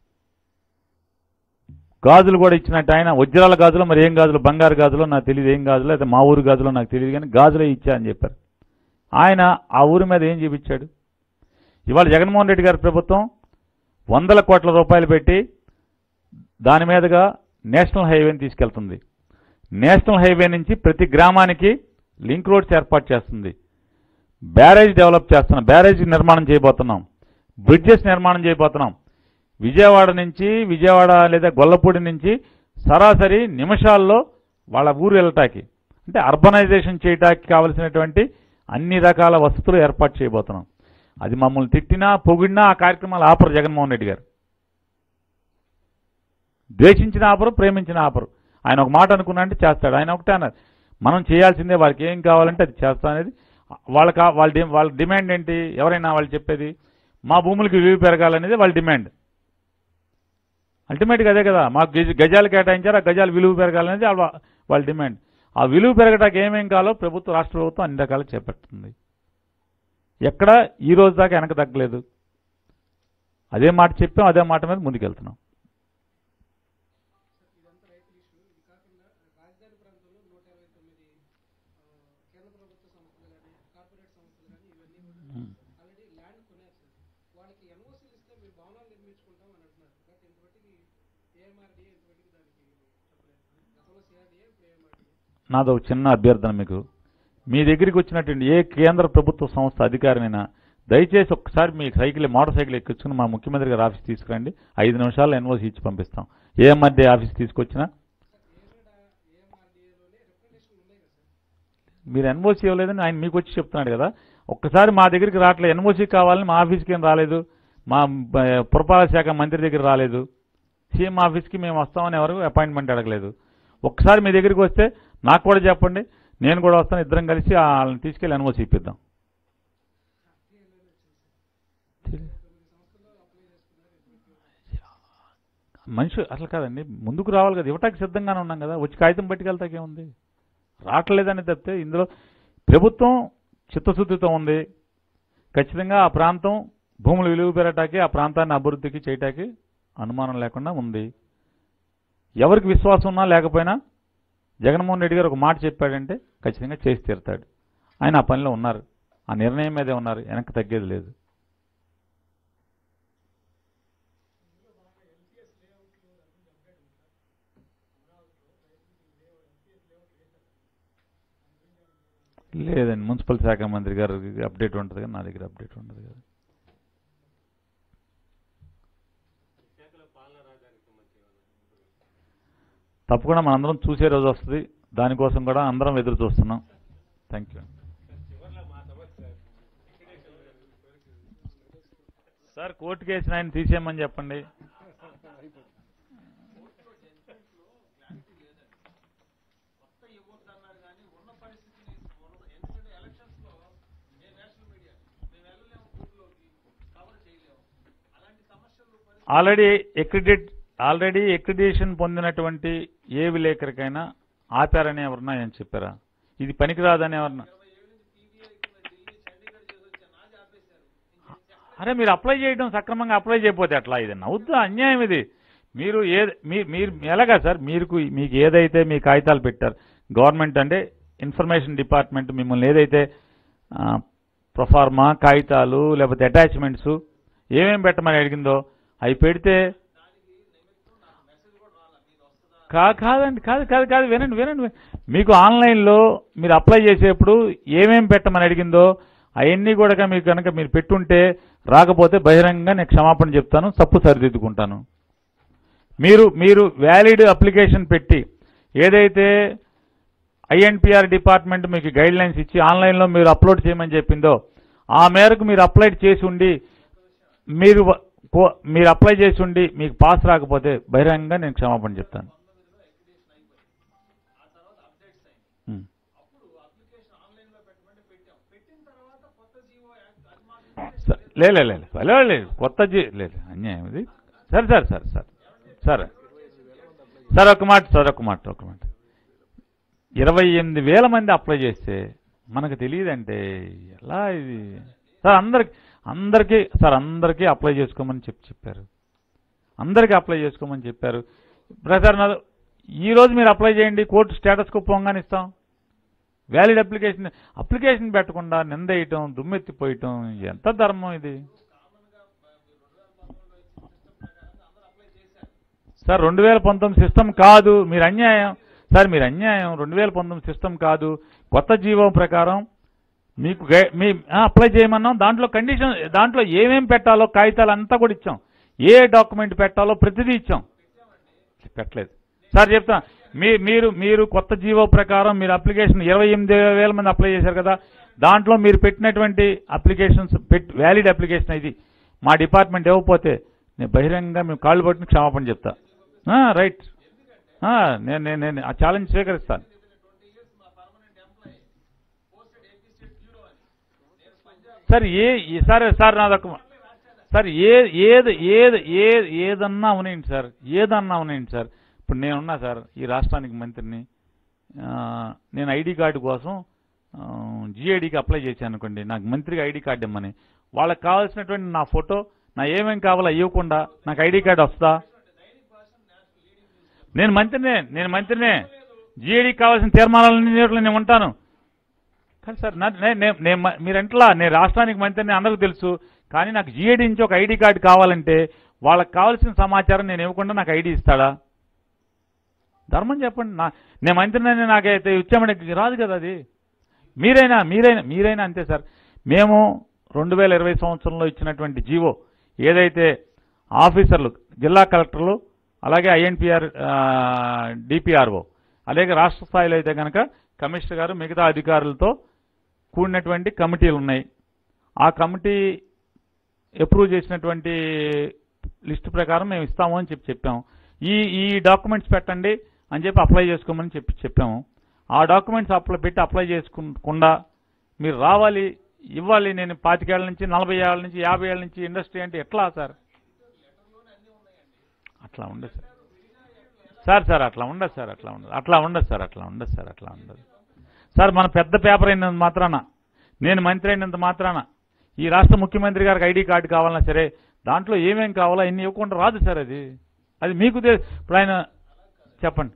గాజులు కూడా ఇచ్చినట్టు ఆయన వజ్రాల గాజులు మరి ఏం గాజులు బంగారు గాజులు నాకు తెలియదు ఏం గాజులు అయితే మా ఊరు గాజులు నాకు తెలియదు కానీ గాజులే ఇచ్చా అని చెప్పారు ఆయన ఆ ఊరి మీద ఏం చూపించాడు ఇవాళ జగన్మోహన్ రెడ్డి గారి ప్రభుత్వం వందల కోట్ల రూపాయలు పెట్టి దాని మీదుగా నేషనల్ హైవేని తీసుకెళ్తుంది నేషనల్ హైవే నుంచి ప్రతి గ్రామానికి లింక్ రోడ్స్ ఏర్పాటు చేస్తుంది బ్యారేజ్ డెవలప్ చేస్తున్నాం బ్యారేజ్ నిర్మాణం చేయబోతున్నాం బ్రిడ్జెస్ నిర్మాణం చేయబోతున్నాం విజయవాడ నుంచి విజయవాడ లేదా గొల్లపూడి నుంచి సరాసరి నిమిషాల్లో వాళ్ళ ఊరు వెళ్ళటానికి అంటే అర్బనైజేషన్ చేయటానికి కావలసినటువంటి అన్ని రకాల వసతులు ఏర్పాటు చేయబోతున్నాం అది మమ్మల్ని తిట్టినా పొగిడినా ఆ కార్యక్రమాలు ఆపరు జగన్మోహన్ రెడ్డి గారు ద్వేషించిన ఆపరు ప్రేమించిన ఆపరు ఆయన ఒక మాట అనుకున్నా అంటే చేస్తాడు ఆయన ఒకటే అన్నారు మనం చేయాల్సిందే వారికి ఏం కావాలంటే అది చేస్తా అనేది వాళ్ళకి వాళ్ళ డి- వాళ్ళ డిమాండ్ ఏంటి ఎవరైనా వాళ్ళు చెప్పేది మా భూములకి విలువ పెరగాలనేది వాళ్ళ డిమాండ్ అల్టిమేట్గా అదే కదా మాకు గజ గజాలు కేటాయించారు ఆ గజాలు విలువ పెరగాలనేది వాళ్ళ వాళ్ళ డిమాండ్ ఆ విలువ పెరగటానికి ఏమేం కావాలో ప్రభుత్వం రాష్ట్ర ప్రభుత్వం అన్ని రకాలు చేపడుతుంది ఎక్కడ ఈ రోజు దాకా వెనక తగ్గలేదు అదే మాట చెప్పాం అదే మాట మీద ముందుకెళ్తున్నాం ఇదంతా రైతుల ఇష్యూ ఇది కాకుండా రాజధాని ప్రాంతంలో నూట ఇరవై తొమ్మిది ఆ, కేంద్ర ప్రభుత్వ సంస్థలు కానీ కార్పొరేట్ సంస్థలు కానీ ఇవన్నీ కూడా ఆల్రెడీ ల్యాండ్ కొనేస్తారు వాళ్ళకి ఎన్ఓసీలు ఇస్తే మీరు భవనాలు నిర్మించుకుంటాం అని అంటున్నారు బట్ ఇంతవరకు ఏఎంఆర్డీఏ ఇంతవరకు దానికి చెప్పలేదు గతంలో సిఆర్డీఏ ఇప్పుడు ఏఎంఆర్డీఏ నాది ఒక చిన్న అభ్యర్థన మీకు మీ దగ్గరికి వచ్చినటువంటి ఏ కేంద్ర ప్రభుత్వ సంస్థ అధికారినైనా దయచేసి ఒక్కసారి మీ సైకిల్ మోటార్ సైకిల్ ఎక్కించుకుని మా ముఖ్యమంత్రి గారి ఆఫీస్ తీసుకురండి ఐదు నిమిషాల్లో ఎన్ఓసి ఇచ్చి పంపిస్తాం ఏ మధ్య ఆఫీస్ తీసుకొచ్చినా ఏఎంఆర్డీఏలోనే రిప్రజెంటేషన్ ఉన్నాయి కదా సార్ మీరు ఎన్ఓసి ఇవ్వలేదని ఆయన మీకు వచ్చి చెప్తున్నాడు కదా ఒక్కసారి మా దగ్గరికి రావట్లేదు ఎన్ఓసి కావాలని మా ఆఫీస్కి ఏం రాలేదు మా బ- పురపాలక శాఖ మంత్రి దగ్గర రాలేదు సీఎం ఆఫీస్కి మేము వస్తామని ఎవరు అపాయింట్మెంట్ అడగలేదు ఒక్కసారి మీ దగ్గరికి వస్తే నాకు కూడా చెప్పండి నేను కూడా వస్తాను ఇద్దరం కలిసి వాళ్ళని తీసుకెళ్ళి ఎన్ఓసి ఇప్పిద్దాం మనిషి అసలు కాదండి ముందుకు రావాలి కదా ఇవ్వటానికి సిద్ధంగానే ఉన్నాం కదా వచ్చి కాగితం పట్టుకెళ్తాకేముంది రావట్లేదని తప్పితే ఇందులో ప్రభుత్వం చిత్తశుద్ధితో ఉంది ఖచ్చితంగా ఆ ప్రాంతం భూములు విలువ పెరగటానికి ఆ ప్రాంతాన్ని అభివృద్ధికి చేయటానికి అనుమానం లేకుండా ఉంది ఎవరికి విశ్వాసం ఉన్నా లేకపోయినా జగన్మోహన్ రెడ్డి గారు ఒక మాట చెప్పాడంటే ఖచ్చితంగా చేసి తీరుతాడు ఆయన ఆ పనిలో ఉన్నారు ఆ నిర్ణయం మీదే ఉన్నారు వెనక్కి తగ్గేది లేదు లేదండి మున్సిపల్ శాఖ మంత్రి గారు అప్డేట్ ఉంటుంది కదా నా దగ్గర అప్డేట్ ఉండదు కదా తప్పకుండా మనందరం చూసే రోజు వస్తుంది దానికోసం కూడా అందరం ఎదురు చూస్తున్నాం thank you sir court case ఆయన తీసేయమని చెప్పండి ఆల్రెడీ ఎక్రిడేట్ ఆల్రెడీ ఎక్రిడేషన్ పొందినటువంటి ఏ విలేకరికైనా ఆపారని ఎవరన్నా ఏం చెప్పారా ఇది పనికిరాదని ఎవరన్నా అరే మీరు అప్లై చేయడం సక్రమంగా అప్లై చేయకపోతే ఎట్లా ఇది నవ్వుద్దు అన్యాయం ఇది మీరు ఏ మీ- మీరు ఎలాగా సార్ మీరు మీకు ఏదైతే మీ కాగితాలు పెట్టారు గవర్నమెంట్ అంటే ఇన్ఫర్మేషన్ డిపార్ట్మెంట్ మిమ్మల్ని ఏదైతే ప్రొఫార్మా కాగితాలు లేకపోతే అటాచ్మెంట్స్ ఏమేమి పెట్టమని అడిగిందో అవి పెడితే కా కాదండి కాదు కాదు కాదు వినండి వినండి వినండి. మీకు ఆన్లైన్లో మీరు అప్లై చేసేప్పుడు ఏమేమి పెట్టమని అడిగిందో అవన్నీ కూడా మీకు కనుక మీరు పెట్టుంటే రాకపోతే బహిరంగంగా నేను క్షమాపణ చెప్తాను తప్పు సరిదిద్దుకుంటాను మీరు మీరు వ్యాలిడ్ అప్లికేషన్ పెట్టి ఏదైతే ఐఎన్పిఆర్ డిపార్ట్మెంట్ మీకు గైడ్ లైన్స్ ఇచ్చి ఆన్లైన్లో మీరు అప్లోడ్ చేయమని చెప్పిందో ఆ మేరకు మీరు అప్లై చేసి ఉండి మీరు వ- కో- మీరు అప్లై చేసి ఉండి మీకు పాస్ రాకపోతే బహిరంగంగా నేను క్షమాపణ చెప్తాను ఉం. స- లే లే, లే లే. లే, లే, కొత్త జీ లేదు అన్యాయం ఇది సరే సరే సరే సరే సరే సార్ ఒక మాట సార్ ఒక మాట ఒక మాట ఇరవై ఎనిమిది వేల మంది అప్లై చేస్తే మనకు తెలియదంటే ఎలా ఇది సార్ అందరికి అందరికీ సార్ అందరికీ అప్లై చేసుకోమని చెప్పి చెప్పారు అందరికీ అప్లై చేసుకోమని చెప్పారు ప్రసార్ నాథ్ ఈ రోజు మీరు అప్లై చేయండి కోర్టు స్టేటస్కు పోగానే ఇస్తాం వ్యాలిడ్ అప్లికేషన్ అప్లికేషన్ పెట్టకుండా నిందేయటం దుమ్మెత్తిపోయటం ఎంత ధర్మం ఇది సార్ రెండు వేల పంతొమ్మిది సిస్టమ్ కాదు మీరు అన్యాయం సార్ మీరు అన్యాయం రెండు వేల పంతొమ్మిది సిస్టమ్ కాదు కొత్త జీవో ప్రకారం మీకు గై- మీ ఆ, అప్లై చేయమన్నాం దాంట్లో కండిషన్ దాంట్లో ఏమేం పెట్టాలో కాగితాలు అంతా కూడా ఇచ్చాం ఏ డాక్యుమెంట్ పెట్టాలో ప్రతిదీ ఇచ్చాం పెట్టలేదు సార్ చెప్తా మీ మీరు మీరు కొత్త జీవో ప్రకారం మీరు అప్లికేషన్ ఇరవై ఎనిమిది వేల మంది అప్లై చేశారు కదా దాంట్లో మీరు పెట్టినటువంటి అప్లికేషన్స్ పెట్ వ్యాలిడ్ అప్లికేషన్ ఇది మా డిపార్ట్మెంట్ ఇవ్వకపోతే నేను బహిరంగంగా మేము కాళ్ళు పట్టుకుని క్షమాపణ చెప్తా ఆ, రైట్ ఆ, నేను నేను నేను ఆ ఛాలెంజ్ స్వీకరిస్తాను సార్ ఏ ఏ- సార్ సార్ నాదొక సార్ ఏ ఏది ఏది ఏ ఏదన్నా ఉన్నాయండి సార్ ఏదన్నా ఉన్నాయండి సార్ ఇప్పుడు నేనున్నా సార్ ఈ రాష్ట్రానికి మంత్రిని ఆ, నేను ఐడి కార్డు కోసం జిఐడికి అప్లై చేశాను అనుకోండి నాకు మంత్రికి ఐడి కార్డు ఇమ్మని వాళ్ళకి కావాల్సినటువంటి నా ఫోటో నా ఏమేం కావాలో ఇవ్వకుండా నాకు ఐడి కార్డు వస్తుందా నేను మంత్రినే నేను మంత్రినే జిఐడికి కావాల్సిన తీర్మానాలన్నీ నేను ఉంటాను కానీ సార్ నా- నే- నే- నేను మ- మీరు ఎంట్లా నేను రాష్ట్రానికి మంత్రిని అందరికీ తెలుసు కానీ నాకు జిఐడి నుంచి ఒక ఐడి కార్డు కావాలంటే వాళ్ళకి కావాల్సిన సమాచారం నేను ఇవ్వకుండా నాకు ఐడి ఇస్తాడా ధర్మం చెప్పండి నా నేను మంత్రిని నాకైతే ఇచ్చామని రాదు కదా అది మీరైనా మీరైనా మీరైనా అంతే సార్ మేము రెండు వేల ఇరవై సంవత్సరంలో ఇచ్చినటువంటి జీవో ఏదైతే ఆఫీసర్లు జిల్లా కలెక్టర్లు అలాగే ఐఎన్పిఆర్ డిపిఆర్ఓ అలాగే రాష్ట్ర స్థాయిలో అయితే కనుక కమిషనర్ గారు మిగతా అధికారులతో కూడినటువంటి కమిటీలు ఉన్నాయి ఆ కమిటీ అప్రూవ్ చేసినటువంటి లిస్టు ప్రకారం మేము ఇస్తాము అని చెప్పి చెప్పాం ఈ ఈ డాక్యుమెంట్స్ పెట్టండి అని చెప్పి అప్లై చేసుకోమని చెప్పి చెప్పాము ఆ డాక్యుమెంట్స్ అప్లై పెట్టి అప్లై చేసుకుండా మీరు రావాలి ఇవ్వాలి నేను పాతికేళ్ల నుంచి నలభై ఏళ్ళ నుంచి యాభై ఏళ్ళ నుంచి ఇండస్ట్రీ అంటే ఎట్లా సార్ అట్లా ఉండదు సార్ సార్ సార్ అట్లా ఉండదు సార్ అట్లా ఉండదు అట్లా ఉండదు సార్ అట్లా ఉండదు సార్ అట్లా ఉండదు సార్ మన పెద్ద పేపర్ అయినంత మాత్రాన నేను మంత్రి అయినంత మాత్రాన ఈ రాష్ట్ర ముఖ్యమంత్రి గారికి ఐడి కార్డు కావాలన్నా సరే దాంట్లో ఏమేం కావాలో అన్ని ఇవ్వకుండా రాదు సార్ అది అది మీకు తె- ఇప్పుడు ఆయన చెప్పండి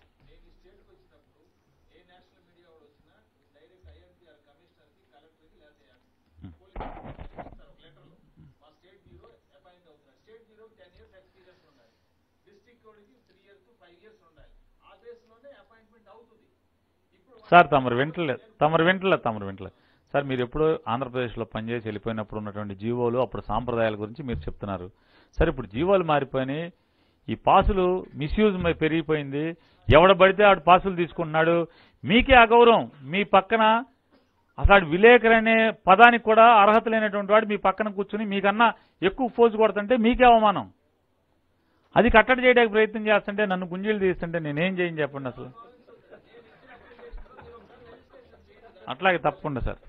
సార్ తమరు వింటలేదు తమరు వింటలేదు తమరు వింటలేదు సార్ మీరు ఎప్పుడు ఆంధ్రప్రదేశ్లో పనిచేసి వెళ్ళిపోయినప్పుడు ఉన్నటువంటి జీవోలు అప్పుడు సాంప్రదాయాల గురించి మీరు చెప్తున్నారు సరే ఇప్పుడు జీవోలు మారిపోయినాయి ఈ పాసులు మిస్యూజ్ మ- పెరిగిపోయింది ఎవడ పడితే ఆడు పాసులు తీసుకుంటున్నాడు మీకే అగౌరవం మీ పక్కన అసలు విలేకరు అనే పదానికి కూడా అర్హత లేనటువంటి వాడు మీ పక్కన కూర్చుని మీకన్నా ఎక్కువ ఫోజు కొడుతుంటే మీకే అవమానం అది కట్టడి చేయడానికి ప్రయత్నం చేస్తుంటే నన్ను గుంజీలు తీస్తుంటే నేనేం చేయని చెప్పండి అసలు అట్లాగే తప్పకుండా సార్